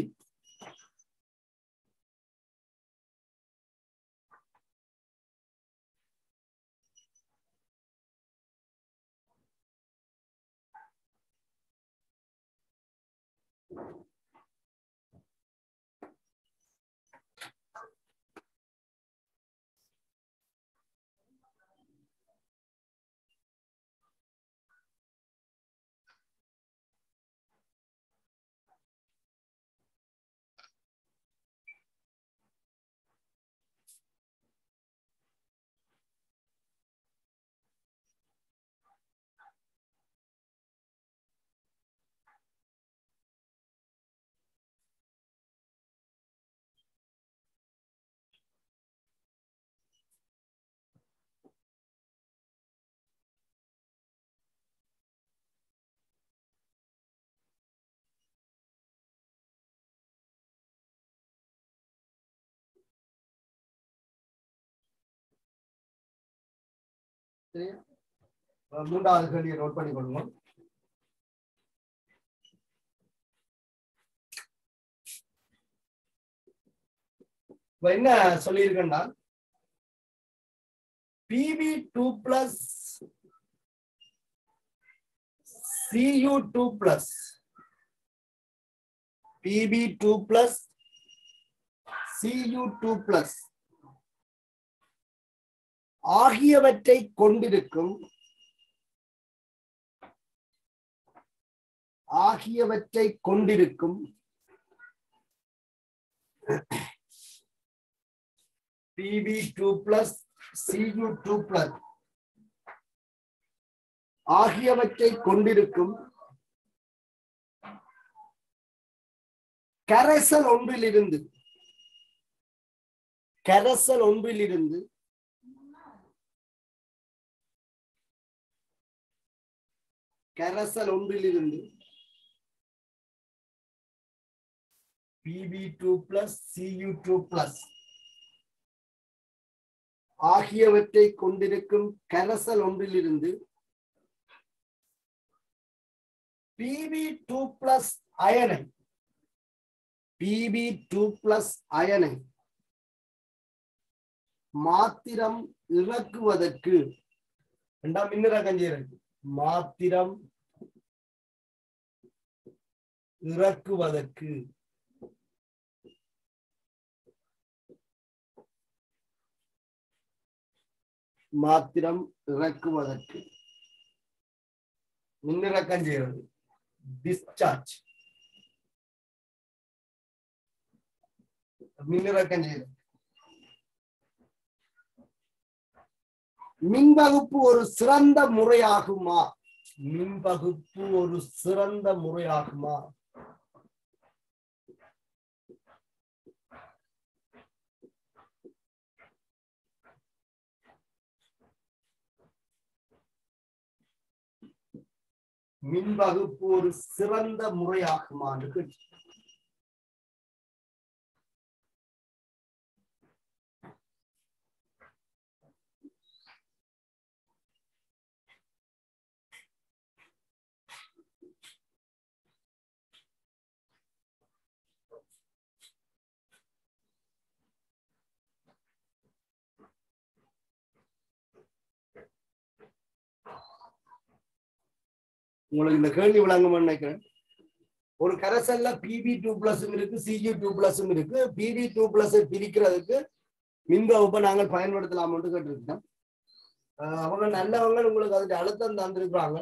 சரியா அஹ் மூன்றாவது கேள்வியை நோட் பண்ணி கொள்ளுங்க இப்ப என்ன சொல்லியிருக்கேன்னா P B two plus C U two plus P B two plus C U two plus ஆகியவற்றை கொண்டிருக்கும் ஆகியவற்றை கொண்டிருக்கும் P B two plus C U two plus ஆகியவற்றை கொண்டிருக்கும் கரைசல் ஒன்றிலிருந்து கரைசல் ஒன்றிலிருந்து கரைசல் ஒன்றிலிருந்து P B two plus C U two plus ஆகியவற்றை கொண்டிருக்கும் கரைசல் ஒன்றிலிருந்து பிபி டூ பிளஸ் அயனை பிபி டூ பிளஸ் அயனை மாத்திரம் இறக்குவதற்கு ரெண்டாம் மின்னிற கஞ்சி இருக்கு மாத்திரம் இறக்குவதற்கு மாத்திரம் இறக்குவதற்கு மின்னிறக்கம் செய்கிறது டிஸ்சார்ஜ் மின்னிறக்கம் செய்து மின்வகுப்பு ஒரு சிறந்த முறையாகுமா மின்வகுப்பு ஒரு சிறந்த முறையாகுமா மின்வகுப்பு ஒரு சிறந்த முறையாகுமா என்று கேட்டு உங்களுக்கு இந்த கேள்வி விளங்கும் நினைக்கிறேன் ஒரு கரைசல்ல பிபி டூ பிளஸும் இருக்கு சிஜி டூ பிளஸும் இருக்கு பிபி டூ பிளஸ் பிரிக்கிறதுக்கு மின்வகுப்பை நாங்கள் பயன்படுத்தலாம்னு கேட்டிருக்கோம் ஆஹ் அவங்க நல்லவங்க உங்களுக்கு அதுக்கு அழுத்தம் தந்திருக்கிறாங்க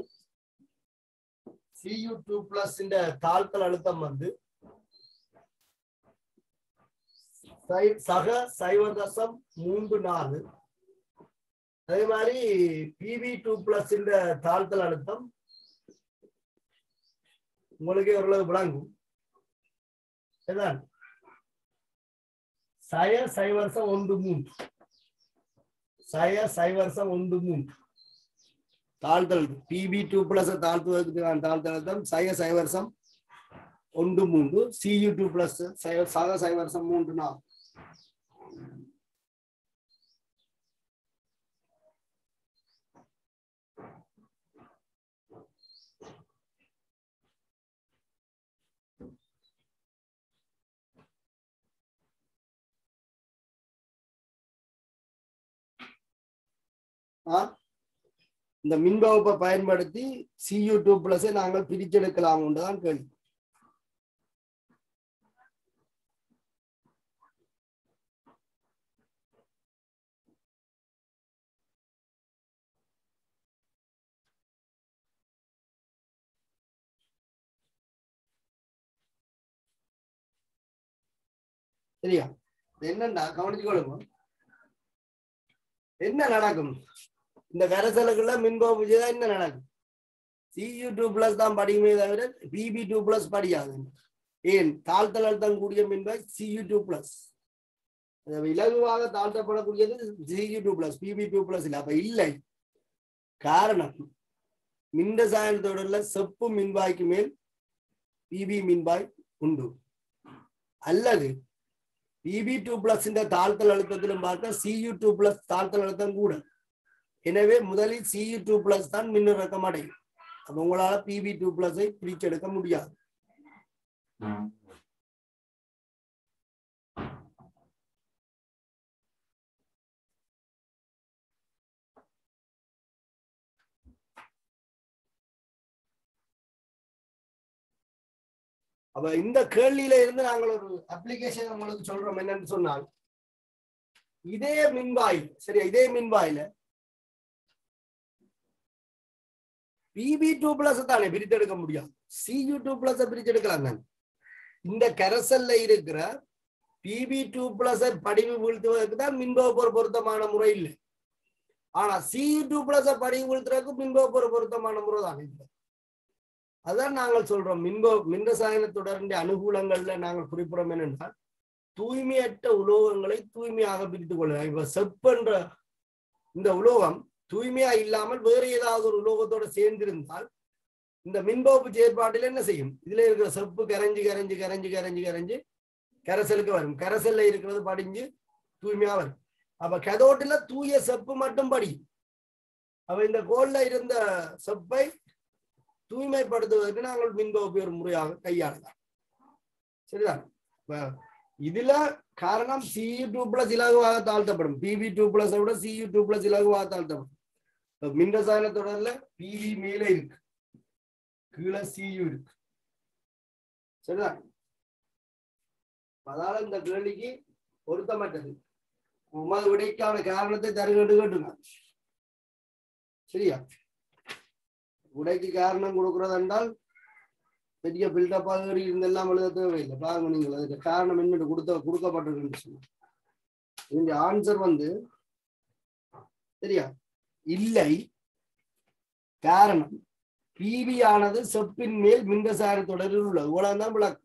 சியு டூ பிளஸ் தாழ்த்தல் அழுத்தம் வந்து சை- சக சைவ தசம் மூன்று நாலு அதே மாதிரி பிவி டூ பிளஸ் தாழ்த்தல் அழுத்தம் உங்களுக்கே ஓரளவு விளங்கும் சரிதான் சய சைவர்சம் ஒன்று மூன்று சய சைவர்சம் ஒன்று மூன்று தாழ்த்தல் பிபி டூ பிளஸ் தாழ்த்துவதற்கு தாழ்த்தல் அழுத்தம் சய சைவர்சம் ஒன்று மூன்று சியு டூ பிளஸ் சக சைவர்சம் மூன்று நாலு ஆ? இந்த மின்வகுப்பை பயன்படுத்தி சியூ டூ பிளஸை நாங்கள் பிரிச்செடுக்கலாம் தான் கேள்வி சரியா இது என்னன்னா கவனிச்சுக்கொள்ளுங்க என்ன நடக்கும் இந்த கரைசலுக்குள்ள மின்கோப்பு செய்தா என்ன நடக்கும் சியூ டூ பிளஸ் தான் படிக்குமே தவிர பிபி டூ பிளஸ் படிக்காது ஏன் தாழ்த்தல் அழுத்தம் கூடிய மின்பாய் சியூ டூ பிளஸ் இலகுவாக தாழ்த்தப்படக்கூடியது C U two plus P B two plus இல்லை அப்ப இல்லை காரணம் மின்ட சாயனத்தோட செப்பு மின்வாய்க்கு மேல் பிபி மின்பாய் உண்டு அல்லது பிபி டூ பிளஸ் இந்த தாழ்த்தல் அழுத்தத்திலும் பார்த்தா சியூ டூ பிளஸ் தாழ்த்தல் அழுத்தம் கூட எனவே முதலில் சியூ டூ பிளஸ் தான் மின்னிறக்கம் அடையும் அப்ப உங்களால பிபி டூ பிளஸை பிரிச்செடுக்க முடியாது அப்ப இந்த கேள்வியில இருந்து நாங்கள் ஒரு அப்ளிகேஷன் உங்களுக்கு சொல்றோம் என்னன்னு சொன்னால் இதே மின்வாயில் சரியா இதே மின்வாயில பிபி டூ பிளஸ் தானே பிரித்தெடுக்க முடியாது சியூ டூ பிளஸ் பிரிச்செடுக்கலாம் தானே இந்த கரைசல்ல இருக்கிற பிபி டூ பிளஸ் படிவு வீழ்த்துவதற்கு தான் மின்பகுப்பு ஒரு பொருத்தமான முறை இல்லை ஆனா சியூ டூ பிளஸ் படிவு வீழ்த்துறதுக்கு மின்பகுப்பு ஒரு பொருத்தமான முறை தான் இல்லை அதான் நாங்கள் சொல்றோம் மின்ப மின்ரசாயன தொடர்ந்த அனுகூலங்கள்ல நாங்கள் குறிப்பிடும் என்னென்றால் தூய்மையற்ற உலோகங்களை தூய்மையாக பிரித்துக் கொள்ளலாம் இப்ப செப்பென்ற இந்த உலோகம் தூய்மையா இல்லாமல் வேறு ஏதாவது ஒரு உலோகத்தோட சேர்ந்திருந்தால் இந்த மின்பகுப்பு செயற்பாட்டில் என்ன செய்யும் இதுல இருக்கிற செப்பு கரைஞ்சு கரைஞ்சு கரைஞ்சு கரைஞ்சு கரைஞ்சு கரைசலுக்கு வரும் கரைசல்ல இருக்கிறது படிஞ்சு தூய்மையா வரும் அப்ப கதோட்டில தூய செப்பு மட்டும் படியும் அப்ப இந்த கோல்ல இருந்த செப்பை தூய்மைப்படுத்துவதற்கு நாங்கள் மின்பகுப்பு ஒரு முறையாக கையாளலாம் சரிதான் இப்ப இதுல காரணம் சிஇ டூ பிளஸ் இலகுவாக தாழ்த்தப்படும் பிவி டூ பிளஸ் விட சிஇ டூ பிளஸ் இலகுவாக தாழ்த்தப்படும் இப்ப மின் ரசாயன தொடர்ல பிவி மேலே இருக்கு கீழே சியு இருக்கு சரிதான் அதனால இந்த கேள்விக்கு பொருத்தமற்றது உமது விடைக்கான காரணத்தை தருகட்டு கேட்டுங்க சரியா உடைக்கு காரணம் கொடுக்கிறது என்றால் பெரிய பில்டப்பாக இருந்தெல்லாம் எழுத தேவையில்லை பாருங்க நீங்கள் அதுக்கு காரணம் என்னட்டு கொடுத்த கொடுக்கப்பட்டிருக்குன்னு சொன்னா இந்த ஆன்சர் வந்து சரியா இல்லை காரணம் பிபி ஆனது செப்பின் மேல் மின்கசார தொடரில் உள்ளது இவ்வளவுதான் விளக்கு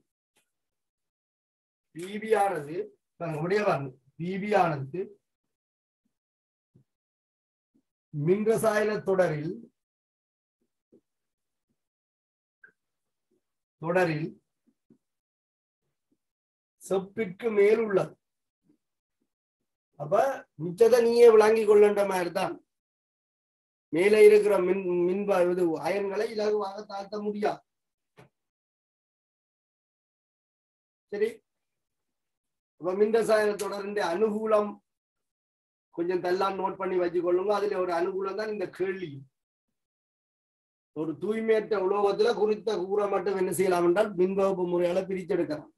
பிபி ஆனது பாருங்க, அப்படியே பாருங்க பிபி ஆனது மின்கசாயன தொடரில் தொடரில் செப்பிற்கு மேல் உள்ளது அப்ப மிச்சத்தை நீயே விளங்கிக் கொள்ளன்ற மாதிரி தான் மேலே இருக்கிற மின் மின்பா இது அயன்களை இலகுவாக தாழ்த்த முடியாது சரி அப்ப மின்ரசாயன தொடரின் அனுகூலம் கொஞ்சம் தெல்லாம் நோட் பண்ணி வச்சுக்கொள்ளுங்க அதுல ஒரு அனுகூலம் தான் இந்த கேள்வி ஒரு தூய்மையற்ற உலோகத்துல குறித்த கூற மட்டும் என்ன செய்யலாம் என்றால் மின்வகுப்பு முறையால பிரிச்செடுக்கலாம்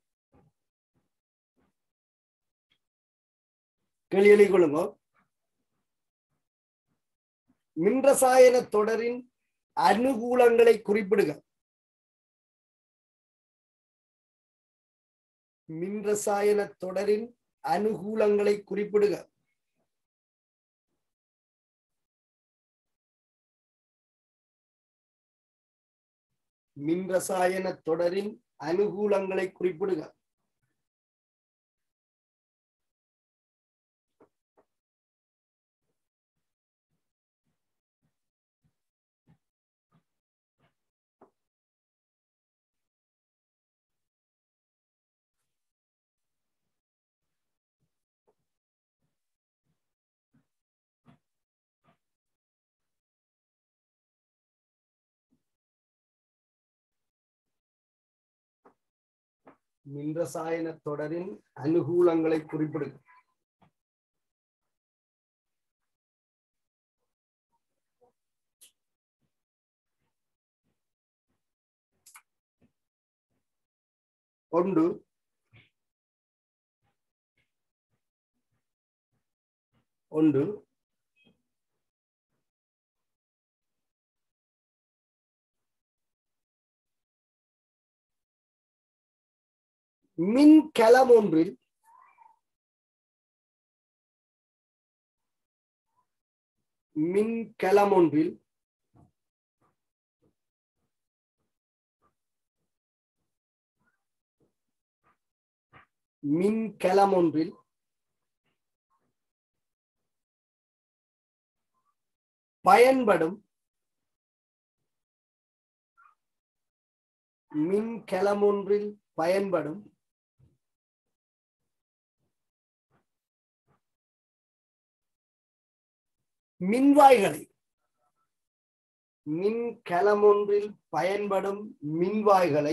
கேள்வி எழுதிக் கொள்ளுங்க மின்ரசாயன தொடரின் அனுகூலங்களை குறிப்பிடுக மின்ரசாயன தொடரின் அனுகூலங்களை குறிப்பிடுக மின்ரசாயன தொடரின் அனுகூலங்களை குறிப்பிடுக மின்ரசாயன தொடரின் அனுகூலங்களை குறிப்பிடுக ஒன்று ஒன்று மின்கலம் ஒன்றில் மின்கலம் ஒன்றில் மின்கலம் ஒன்றில் பயன்படும் மின்கலம் ஒன்றில் பயன்படும் மின்வாய்களை மின்கலம் ஒன்றில் பயன்படும் மின்வாய்களை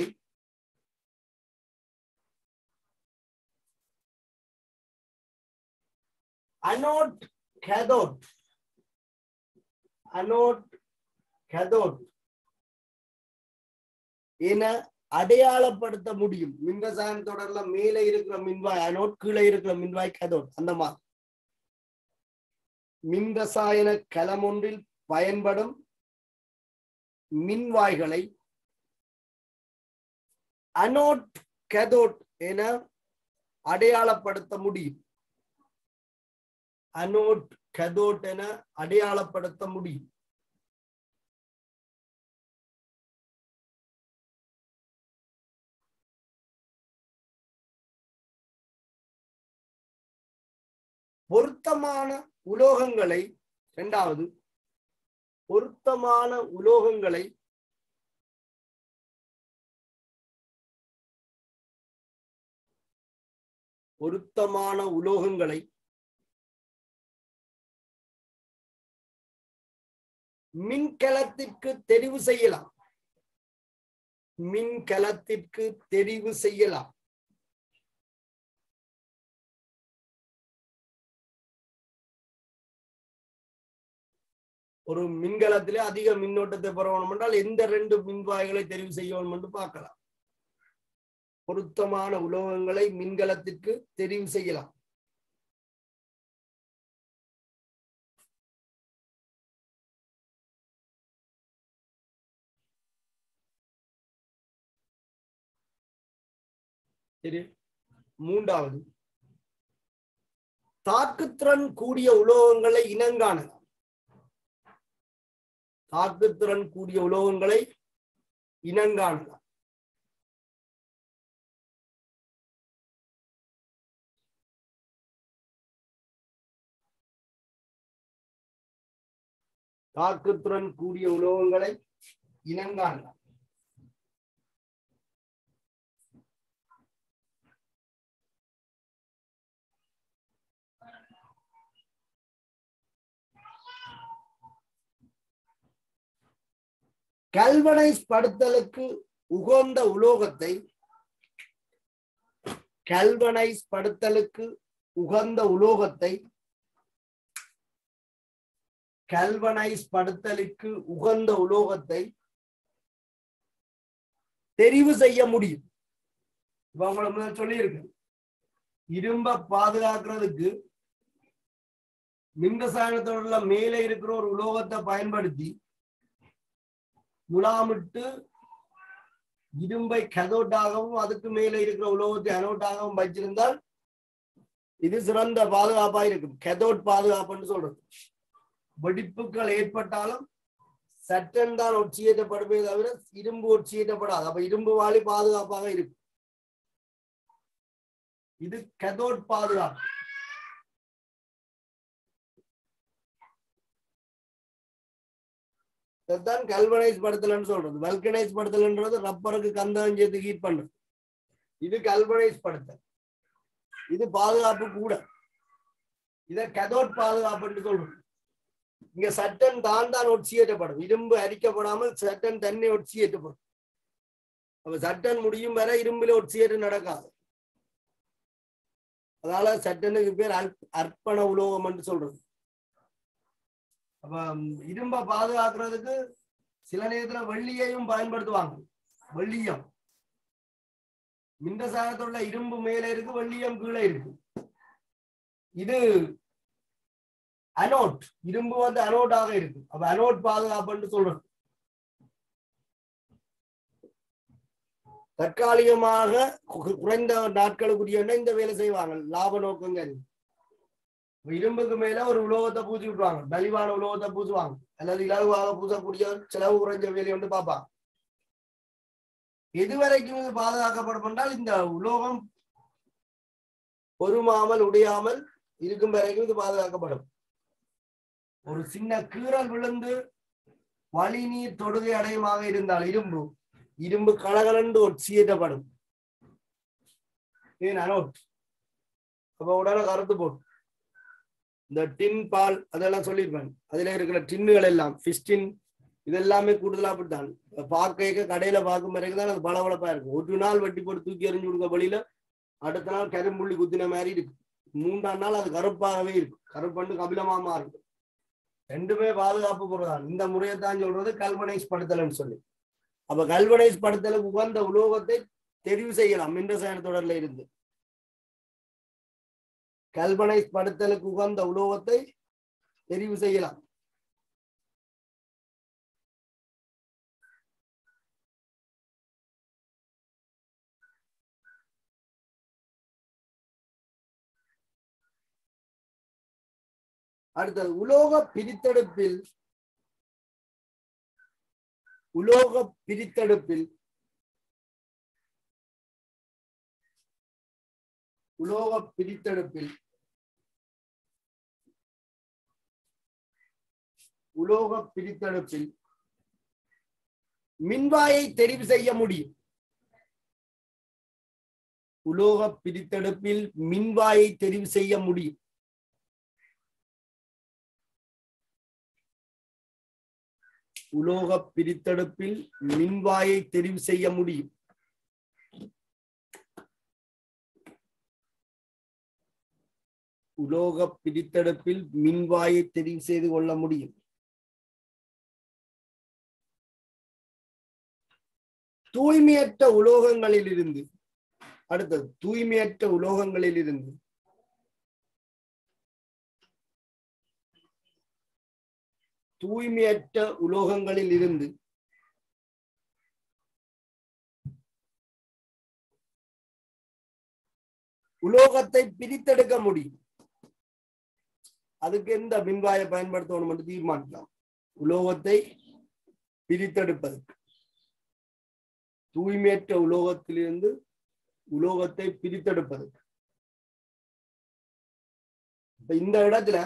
அனோட் கேதோட் அனோட் கேதோட் என அடையாளப்படுத்த முடியும் மின்ரசாயன தொடர்ல மேலே இருக்கிற மின்வாய் அனோட் கீழே இருக்கிற மின்வாய் கேதோட் அந்த மாதிரி மின்ரசாயன கலம் ஒன்றில் பயன்படும் மின்வாய்களை அனோட் கேதோட் என அடையாளப்படுத்த முடியும் அனோட் கதோட் என அடையாளப்படுத்த முடியும் பொருத்தமான உலோகங்களை இரண்டாவது பொருத்தமான உலோகங்களை பொருத்தமான உலோகங்களை மின்கலத்திற்கு தெரிவு செய்யலாம் மின்கலத்திற்கு தெரிவு செய்யலாம் ஒரு மின்கலத்திலே அதிக மின்னோட்டத்தை பெறணும் என்றால் எந்த ரெண்டு மின்வாய்களை தெரிவு செய்யணும் என்று பார்க்கலாம் பொருத்தமான உலோகங்களை மின்கலத்திற்கு தெரிவு செய்யலாம் சரி மூன்றாவது தாக்குத்திறன் கூடிய உலோகங்களை இனங்காணலாம் தாக்குத்திறன் கூடிய உலோகங்களை இனங்காணலாம் தாக்குத்திறன் கூடிய உலோகங்களை இனங்காணலாம் கல்வனைஸ் படுத்தலுக்கு உகந்த உலோகத்தை கல்வனைஸ் படுத்தலுக்கு உகந்த உலோகத்தை கல்வனைஸ் படுத்தலுக்கு உகந்த உலோகத்தை தெரிவு செய்ய முடியும் இப்ப உங்களை முதல் சொல்லியிருக்கு இரும்ப பாதுகாக்கிறதுக்கு மின்ரசாயனத்தோட மேலே இருக்கிற ஒரு உலோகத்தை பயன்படுத்தி முலாமிட்டு இரும்பை கதோட்டாகவும் அதுக்கு மேலே இருக்கிற உலோகத்தை அனோட்டாகவும் வச்சிருந்தால் இது சிறந்த பாதுகாப்பா இருக்கும் கெதோட் பாதுகாப்புன்னு சொல்றது வெடிப்புகள் ஏற்பட்டாலும் சட்டன் தான் ஒட்சியேற்றப்படுமே தவிர இரும்பு ஒட்சியேற்றப்படாது அப்ப இரும்பு வாளி பாதுகாப்பாக இருக்கும் இது கெதோட் பாதுகாப்பு இதுதான் கல்வனைஸ் படுத்தலன்னு சொல்றது வல்கனைஸ் படுத்தலன்றது ரப்பருக்கு கந்தகம் சேர்த்து ஹீட் பண்றது இது கல்வனைஸ் படுத்தல் இது பாதுகாப்பு கூட இத கதோட் பாதுகாப்புன்னு சொல்றது இங்க சட்டன் தான் தான் ஒட்சியேற்றப்படும் இரும்பு அரிக்கப்படாமல் சட்டன் தன்னை ஒட்சியேற்றப்படும் அப்ப சட்டன் முடியும் வரை இரும்புல ஒட்சியேற்றம் நடக்காது அதனால சட்டனுக்கு பேர் அர்ப்ப- அர்ப்பண உலோகம் என்று சொல்றது அப்ப இரும்ப பாதுகாக்கிறதுக்கு சில நேரத்துல வெள்ளியையும் பயன்படுத்துவாங்க வெள்ளியம் மின்ரசாயனத்துள்ள இரும்பு மேலே இருக்கு வெள்ளியம் கீழே இருக்கு இது அனோட் இரும்பு வந்து அனோட்டாக இருக்கு அப்ப அனோட் பாதுகாப்புன்னு சொல்றது தற்காலிகமாக கு- குறைந்த நாட்களுக்குரிய இந்த வேலை செய்வாங்க லாப நோக்கங்கள் இப்ப இரும்புக்கு மேல ஒரு உலோகத்தை பூசி விட்டுருவாங்க மலிவான உலோகத்தை பூசுவாங்க அல்லது இலகுவாக பூசக்கூடிய செலவு குறைஞ்ச வேலையை வந்து பார்ப்பாங்க எது வரைக்கும் இது பாதுகாக்கப்படும் என்றால் இந்த உலோகம் பொறுமாமல் உடையாமல் இருக்கும் வரைக்கும் இது பாதுகாக்கப்படும் ஒரு சின்ன கீறல் விழுந்து வழி நீர் தொடுகை அடையமாக இருந்தால் இரும்பு இரும்பு கலகலண்டு ஒட்சியேற்றப்படும் ஏன் அனோட் அப்ப உடனே கருத்து போடும் இந்த டின் பால் அதெல்லாம் சொல்லியிருப்பேன் அதுல இருக்கிற டின்னுகள் எல்லாம் ஃபிஷ் டின் இதெல்லாமே கூடுதலா அப்படித்தான் பார்க்க கடையில பார்க்கும் வரைக்கும் தான் அது பளபளப்பா இருக்கும் ஒரு நாள் வெட்டி போட்டு தூக்கி எறிஞ்சு கொடுக்க வழியில அடுத்த நாள் கரும்புள்ளி குத்தின மாதிரி இருக்கு மூன்றாம் நாள் அது கருப்பாகவே இருக்கும் கருப்பண்டு கபிலமா மாறும் ரெண்டுமே பாதுகாப்பு பொருள்தான் இந்த முறையைத்தான் சொல்றது கல்வனைஸ் படுத்தல்னு சொல்லி அப்ப கல்வனைஸ் படுத்தலுக்கு உகந்த உலோகத்தை தெரிவு செய்யலாம் மின்ரசாயன தொடர்ல இருந்து கல்வனைஸ் படுத்தலுக்கு உகந்த உலோகத்தை தெரிவு செய்யலாம் அடுத்தது உலோக பிரித்தெடுப்பில் உலோக பிரித்தெடுப்பில் உலோக பிரித்தெடுப்பில் உலோக பிரித்தெடுப்பில் மின்வாயை தெரிவு செய்ய முடியும் உலோக பிரித்தெடுப்பில் மின்வாயை தெரிவு செய்ய முடியும் உலோக பிரித்தெடுப்பில் மின்வாயை தெரிவு செய்ய முடியும் உலோக பிரித்தெடுப்பில் மின்வாயை தெரிவு செய்து கொள்ள முடியும் தூய்மையற்ற உலோகங்களில் இருந்து அடுத்தது தூய்மையற்ற உலோகங்களில் இருந்து தூய்மையற்ற உலோகங்களில் இருந்து உலோகத்தை பிரித்தெடுக்க முடியும் அதுக்கு எந்த மின்வாயை பயன்படுத்தணும் என்று தீர்மானிக்கலாம் உலோகத்தை பிரித்தெடுப்பதற்கு தூய்மையற்ற உலோகத்திலிருந்து உலோகத்தை பிரித்தெடுப்பதற்கு இப்ப இந்த இடத்துல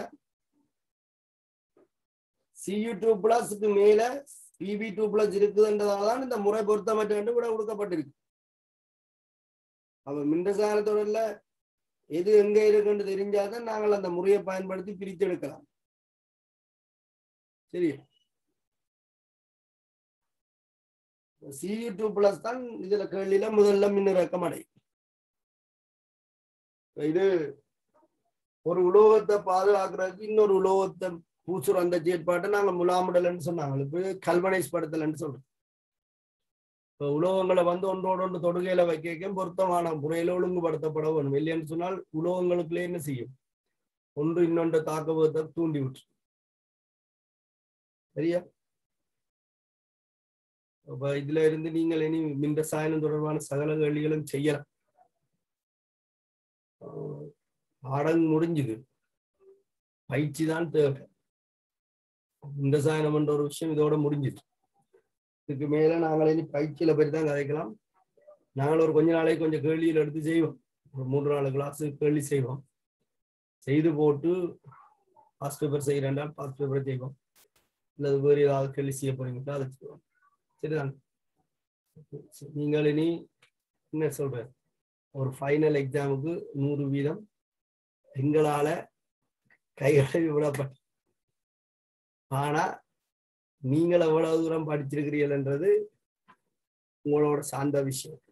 சியூ டூ பிளஸ்க்கு மேல பிபி டூ பிளஸ் இருக்குதுன்றதாலதான் இந்த முறை பொருத்தமற்ற என்று விட கொடுக்கப்பட்டிருக்கு அவ மின்ரசாயனத்தோடல எது எங்க இருக்குன்னு தெரிஞ்சாதான் நாங்கள் அந்த முறையை பயன்படுத்தி பிரித்து எடுக்கலாம் சரி சியூ டூ பிளஸ் தான் இதுல கேள்வியில முதல்ல மின்னிறக்கம் அடையும் இது ஒரு உலோகத்தை பாதுகாக்கிறதுக்கு இன்னொரு உலோகத்தை பூசுற அந்த செயற்பாட்டை நாங்க முலாமுடல்னு சொன்னாங்க இப்ப கல்வனைஸ் படுத்தலன்னு சொல்றோம் இப்ப உலோகங்களை வந்து ஒன்றோட ஒன்று தொடுகையில வைக்க பொருத்தமான முறையில ஒழுங்குபடுத்தப்பட வேணும் இல்லைன்னு சொன்னால் உலோகங்களுக்குள்ளே என்ன செய்யும் ஒன்று இன்னொன்று தாக்குவதை தூண்டி விட்டு சரியா அப்ப இதுல இருந்து நீங்கள் இனி மின் ரசாயனம் தொடர்பான சகல கேள்விகளும் செய்யலாம் பாடம் முடிஞ்சுது பயிற்சி தான் தேவை இந்த சாயனம் என்ற ஒரு விஷயம் இதோட முடிஞ்சுது இதுக்கு மேல நாங்கள் இனி பயிற்சியில பற்றி தான் கதைக்கலாம் நாங்கள் ஒரு கொஞ்ச நாளைக்கு கொஞ்சம் கேள்வியில் எடுத்து செய்வோம் ஒரு மூன்று நாலு கிளாஸ் கேள்வி செய்வோம் செய்து போட்டு பாஸ்ட் பேப்பர் செய்கிறேன்டால் பாஸ்ட் பேப்பர் செய்வோம் இல்லை வேறு ஏதாவது கேள்வி செய்ய போறீங்களா அதை செய்வோம் சரிதான் நீங்கள் இனி என்ன சொல்ற ஒரு ஃபைனல் எக்ஸாமுக்கு நூறு வீதம் எங்களால கைகளை விடப்பட்ட ஆனா நீங்கள் எவ்வளவு தூரம் படிச்சிருக்கிறீர்கள்ன்றது உங்களோட சார்ந்த விஷயம்